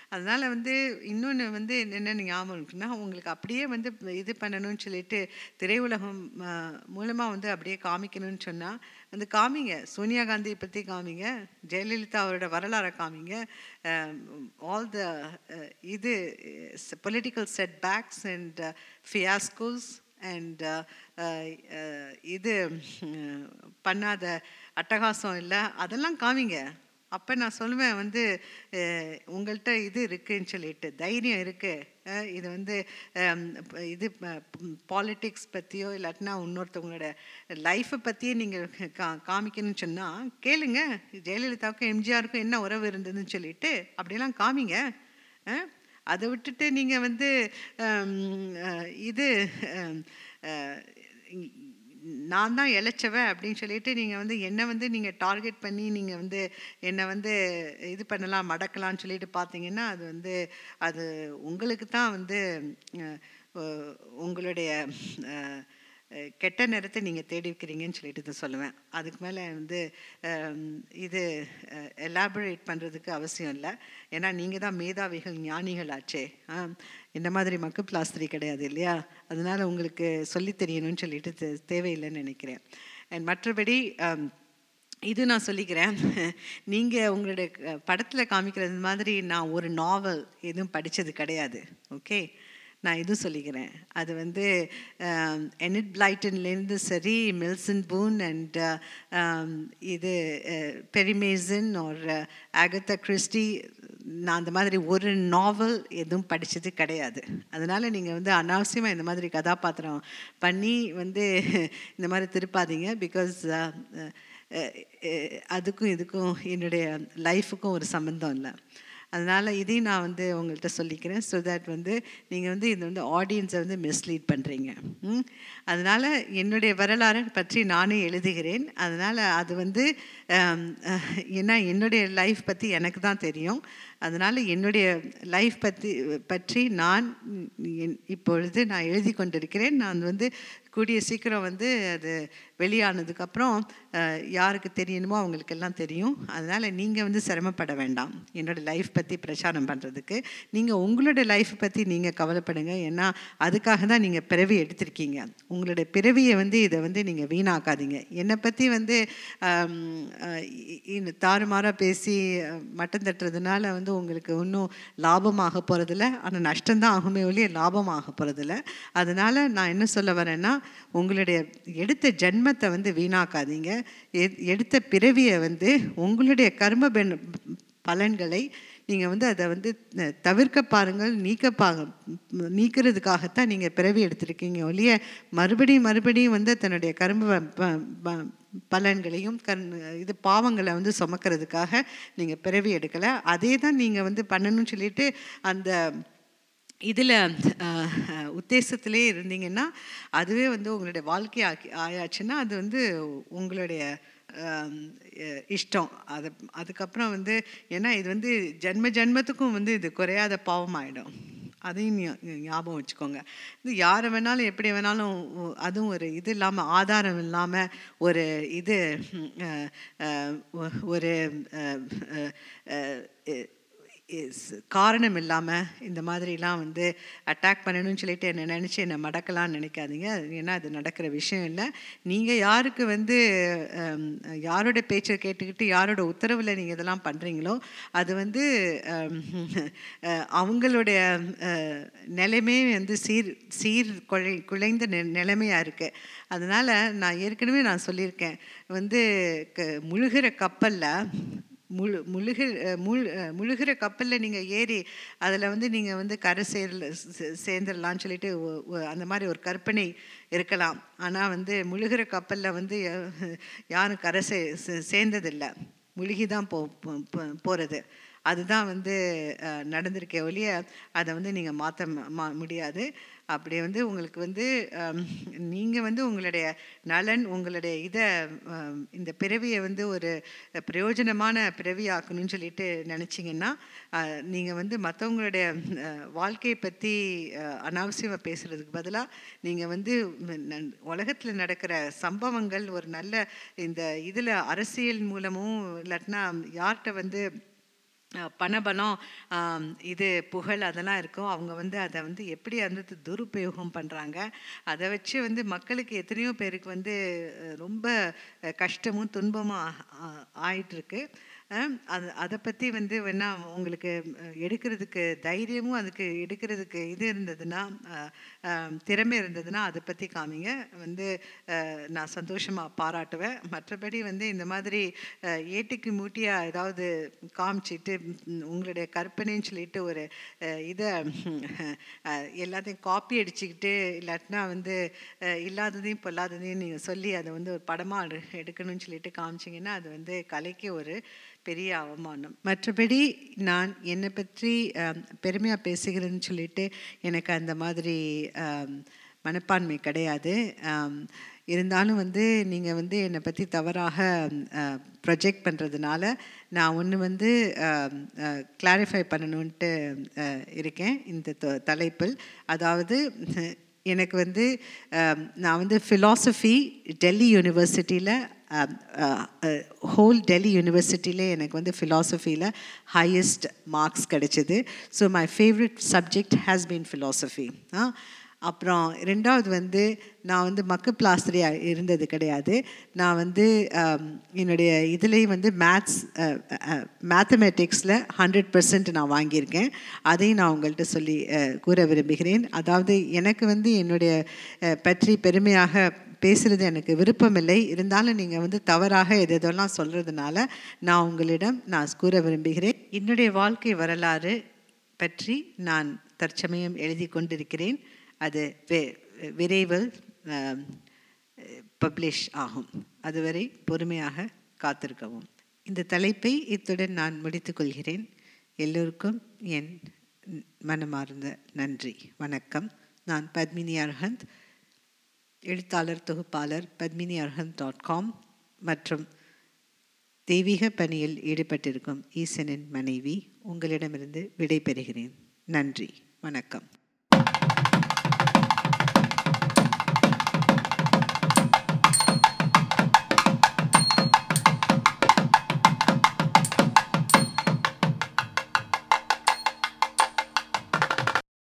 அதனால் வந்து இன்னொன்று வந்து என்னென்ன ஞாபகம் இருக்குன்னா உங்களுக்கு அப்படியே வந்து இது பண்ணணும்னு சொல்லிட்டு திரையுலகம் மூலமாக வந்து அப்படியே காமிக்கணும்னு சொன்னால் வந்து காமிங்க சோனியா காந்தியை பற்றி காமிங்க ஜெயலலிதா அவரோட வரலாறை காமிங்க ஆல் த இது political setbacks and fiascos and இது உம், பண்ணாத அட்டகாசம் இல்லை அதெல்லாம் காமிங்க அப்போ நான் சொல்லுவேன் வந்து அஹ், உங்கள்கிட்ட இது இருக்குன்னு சொல்லிட்டு தைரியம் இருக்குது இது வந்து அம், ப- இது பாலிட்டிக்ஸ் பற்றியோ இல்லாட்டினா இன்னொருத்தவங்களோட லைஃப்பை பற்றியே நீங்கள் கா காமிக்கணும்னு சொன்னால் கேளுங்க ஜெயலலிதாவுக்கும் எம்ஜிஆருக்கும் என்ன உறவு இருந்ததுன்னு சொல்லிட்டு அப்படியெல்லாம் காமிங்க அஹ், அதை விட்டுட்டு நீங்கள் வந்து ஹம், அஹ், இது ஹம், அஹ், இ- நான் தான் இழைச்சவன் அப்படின்னு சொல்லிட்டு நீங்கள் வந்து என்னை வந்து நீங்கள் டார்கெட் பண்ணி நீங்கள் வந்து என்னை வந்து இது பண்ணலாம் மடக்கலாம்னு சொல்லிட்டு பார்த்தீங்கன்னா அது வந்து அது உங்களுக்கு தான் வந்து அஹ், அஹ், உங்களுடைய அஹ், அஹ், கெட்ட நேரத்தை நீங்கள் தேடி வைக்கிறீங்கன்னு சொல்லிட்டு தான் சொல்லுவேன் அதுக்கு மேலே வந்து அம், இது எலாபரேட் பண்ணுறதுக்கு அவசியம் இல்லை ஏன்னா நீங்கள் தான் மேதாவிகள் ஞானிகள் ஆச்சே ஆ, இந்த மாதிரி மக்கு பிளாஸ்திரி கிடையாது இல்லையா அதனால் உங்களுக்கு சொல்லித் தெரியணும்னு சொல்லிட்டு தே- தேவையில்லைன்னு நினைக்கிறேன் அண்ட் மற்றபடி அம், இது நான் சொல்லிக்கிறேன் நீங்கள் உங்களுடைய படத்தில் காமிக்கிறது மாதிரி நான் ஒரு நாவல் எதுவும் படித்தது கிடையாது ஓகே நான் இதுவும் சொல்லிக்கிறேன் அது வந்து எனிட் பிளைட்டன்லேருந்து சரி மில்சன் பூன் அண்ட் இது பெரிமேசன் ஒரு அகத்தா கிறிஸ்டி நான் அந்த மாதிரி ஒரு நாவல் எதுவும் படித்தது கிடையாது அதனால் நீங்கள் வந்து அனாவசியமாக இந்த மாதிரி கதாபாத்திரம் பண்ணி வந்து இந்த மாதிரி திருப்பாதீங்க பிகாஸ் அதுக்கும் இதுக்கும் என்னுடைய லைஃபுக்கும் ஒரு சம்மந்தம் இல்லை அதனால் இதையும் நான் வந்து உங்கள்கிட்ட சொல்லிக்கிறேன் ஸோ தட் வந்து நீங்கள் வந்து இது வந்து ஆடியன்ஸை வந்து மிஸ்லீட் பண்ணுறீங்க அதனால் என்னுடைய வரலாறை பற்றி நானே எழுதுகிறேன் அதனால் அது வந்து ஆம், அஹ், ஏன்னா என்னுடைய லைஃப் பற்றி எனக்கு தான் தெரியும் அதனால் என்னுடைய லைஃப் பற்றி பற்றி நான் என்- இப்பொழுது நான் எழுதி கொண்டிருக்கிறேன் நான் வந்து கூடிய சீக்கிரம் வந்து அது வெளியானதுக்கப்புறம் அஹ், யாருக்கு தெரியணுமோ அவங்களுக்கெல்லாம் தெரியும் அதனால் நீங்கள் வந்து சிரமப்பட வேண்டாம் என்னோட லைஃப் பற்றி பிரச்சாரம் பண்ணுறதுக்கு நீங்கள் உங்களோட லைஃப் பற்றி நீங்கள் கவலைப்படுங்க ஏன்னா அதுக்காக தான் நீங்கள் பிறவி எடுத்திருக்கீங்க உங்களுடைய பிறவியை வந்து இதை வந்து நீங்கள் வீணாக்காதீங்க என்னை பற்றி வந்து ஆம், அஹ், இ- இ- தாறுமாறாக பேசி அஹ், மட்டம் தட்டுறதுனால வந்து உங்களுக்கு இன்னும் லாபமாக போகிறதில்ல ஆனால் நஷ்டம்தான் ஆகுமே ஒழிய லாபமாக போகிறதில்ல அதனால் நான் என்ன சொல்ல வரேன்னா உங்களுடைய எடுத்த ஜென்மத்தை வந்து வீணாக்காதீங்க எ- எடுத்த பிறவியை வந்து உங்களுடைய கர்ம பென் பலன்களை நீங்கள் வந்து அதை வந்து அஹ், தவிர்க்க பாருங்கள் நீக்க பா நீக்கிறதுக்காகத்தான் நீங்கள் பிறவி எடுத்திருக்கீங்க ஒழிய மறுபடியும் மறுபடியும் வந்து தன்னுடைய கர்ம ப- ப- பலன்களையும் கண் இது பாவங்களை வந்து சுமக்கிறதுக்காக நீங்கள் பிறவி எடுக்கலை அதே தான் நீங்கள் வந்து பண்ணணும்னு சொல்லிட்டு அந்த இதில் உத்தேசத்திலே இருந்தீங்கன்னா அதுவே வந்து உங்களுடைய வாழ்க்கை ஆக்கி ஆயாச்சுன்னா அது வந்து உங்களுடைய ஆம், அஹ், இஷ்டம் அது அதுக்கப்புறம் வந்து ஏன்னா இது வந்து ஜென்ம ஜென்மத்துக்கும் வந்து இது குறையாத பாவம் ஆகிடும் அதையும் ஞா- ஞாபகம் வச்சுக்கோங்க இது யாரை வேணாலும் எப்படி வேணாலும் ஒ- அதுவும் ஒரு இது இல்லாமல் ஆதாரம் இல்லாமல் ஒரு இது ம், அஹ், அஹ், ஒ- ஒரு அஹ், அஹ், அஹ், இஸ் காரணம் இல்லாமல் இந்த மாதிரிலாம் வந்து அட்டாக் பண்ணணும்னு சொல்லிட்டு என்னை நினச்சி என்னை மடக்கலாம்னு நினைக்காதீங்க ஏன்னா அது நடக்கிற விஷயம் இல்லை நீங்கள் யாருக்கு வந்து ஹம், யாரோட பேச்சை கேட்டுக்கிட்டு யாரோட உத்தரவில் நீங்கள் இதெல்லாம் பண்ணுறீங்களோ அது வந்து ஹம், அஹ், அவங்களுடைய அஹ், நிலைமை வந்து சீர் சீர் குலை குலைந்த நெ நிலைமையாக இருக்குது அதனால் நான் ஏற்கனவே நான் சொல்லியிருக்கேன் வந்து க முழுகிற கப்பலில் முழு முழுகு அஹ் முழு அஹ் முழுகிற கப்பலில் நீங்கள் ஏறி அதில் வந்து நீங்கள் வந்து கரை சேரல சே- சேர்ந்துடலாம்னு சொல்லிட்டு ஒ- ஒ- அந்த மாதிரி ஒரு கற்பனை இருக்கலாம் ஆனால் வந்து முழுகிற கப்பலில் வந்து அஹ், யாரும் கரை சே சே- சேர்ந்ததில்லை முழுகி தான் போ போ- போ- போகிறது அதுதான் வந்து அஹ், நடந்திருக்கே ஒழிய அதை வந்து நீங்கள் மாற்ற மா முடியாது அப்படி வந்து உங்களுக்கு வந்து நீங்கள் வந்து உங்களுடைய நலன் உங்களுடைய இதை அம், இந்த பிறவியை வந்து ஒரு பிரயோஜனமான பிறவியாக்கணும்னு சொல்லிட்டு நினச்சிங்கன்னா நீங்கள் வந்து மற்றவங்களுடைய வாழ்க்கையை பற்றி அனாவசியமாக பேசுகிறதுக்கு பதிலாக நீங்கள் வந்து உலகத்தில் நடக்கிற சம்பவங்கள் ஒரு நல்ல இந்த இதில் அரசியல் மூலமும் இல்லாட்டினா யார்கிட்ட வந்து அஹ், பணபலம் ஆம், இது புகழ் அதெல்லாம் இருக்கும் அவங்க வந்து அதை வந்து எப்படி வந்து துருபயோகம் பண்ணுறாங்க அதை வச்சு வந்து மக்களுக்கு எத்தனையோ பேருக்கு வந்து அஹ், ரொம்ப அஹ், கஷ்டமும் துன்பமும் ஆ- ஆ- ஆயிட்டிருக்கு அஹ், அது அதை பற்றி வந்து வேணா உங்களுக்கு அஹ், எடுக்கிறதுக்கு தைரியமும் அதுக்கு எடுக்கிறதுக்கு இது இருந்ததுன்னா அஹ், அஹ், திறமை இருந்ததுன்னா அதை பற்றி காமிங்க வந்து அஹ், நான் சந்தோஷமாக பாராட்டுவேன் மற்றபடி வந்து இந்த மாதிரி அஹ், ஏட்டுக்கு மூட்டியாக ஏதாவது காமிச்சிட்டு ம், உங்களுடைய கற்பனைன்னு சொல்லிட்டு ஒரு அஹ், இதை அஹ், எல்லாத்தையும் காப்பி அடிச்சுக்கிட்டு இல்லாட்டினா வந்து அஹ், இல்லாததையும் பொல்லாததையும் நீங்கள் சொல்லி அதை வந்து ஒரு படமாக எடுக்கணும்னு சொல்லிட்டு காமிச்சிங்கன்னா அது வந்து கலைக்கு ஒரு பெரிய அவமானம் மற்றபடி நான் என்னை பற்றி பெருமையாக பேசுகிறேன்னு சொல்லிட்டு எனக்கு அந்த மாதிரி ஆம், மனப்பான்மை கிடையாது ஆம், இருந்தாலும் வந்து நீங்கள் வந்து என்னை பற்றி தவறாக ப்ரொஜெக்ட் பண்ணுறதுனால நான் ஒன்று வந்து கிளாரிஃபை பண்ணணுன்ட்டு அஹ், இருக்கேன் இந்த த- தலைப்பில் அதாவது எனக்கு வந்து ஆம், நான் வந்து ஃபிலாசபி டெல்லி யூனிவர்சிட்டியில் ஹோல் டெல்லி யூனிவர்சிட்டியிலே எனக்கு வந்து ஃபிலாசபியில் ஹையஸ்ட் மார்க்ஸ் கிடைச்சிது so my favourite subject has been philosophy அப்புறம் ரெண்டாவது வந்து நான் வந்து மக்கு பிளாஸ்டரியாக இருந்தது கிடையாது நான் வந்து ஆம், என்னுடைய இதுலேயும் வந்து மேத்ஸ் மேத்தமேட்டிக்ஸில் ஹண்ட்ரட் பர்சன்ட் நான் வாங்கியிருக்கேன் அதையும் நான் உங்கள்கிட்ட சொல்லி அஹ், கூற விரும்புகிறேன் அதாவது எனக்கு வந்து என்னுடைய அஹ், பற்றி பெருமையாக பேசுகிறது எனக்கு விருப்பமில்லை இருந்தாலும் நீங்கள் வந்து தவறாக எது எதெல்லாம் சொல்கிறதுனால நான் உங்களிடம் நான் கூற விரும்புகிறேன் என்னுடைய வாழ்க்கை வரலாறு பற்றி நான் தற்சமயம் எழுதி கொண்டிருக்கிறேன் அது வி- விரைவில் பப்ளிஷ் ஆகும் அதுவரை பொறுமையாக காத்திருக்கவும் இந்த தலைப்பை இத்துடன் நான் முடித்துக்கொள்கிறேன் எல்லோருக்கும் என் மனமார்ந்த நன்றி வணக்கம் நான் பத்மினி அர்ஹந்த் எழுத்தாளர் தொகுப்பாளர் பத்மினி அர்ஹந்த் டாட் காம் மற்றும் தெய்வீக பணியில் ஈடுபட்டிருக்கும் ஈசனின் மனைவி உங்களிடமிருந்து விடை பெறுகிறேன் நன்றி வணக்கம்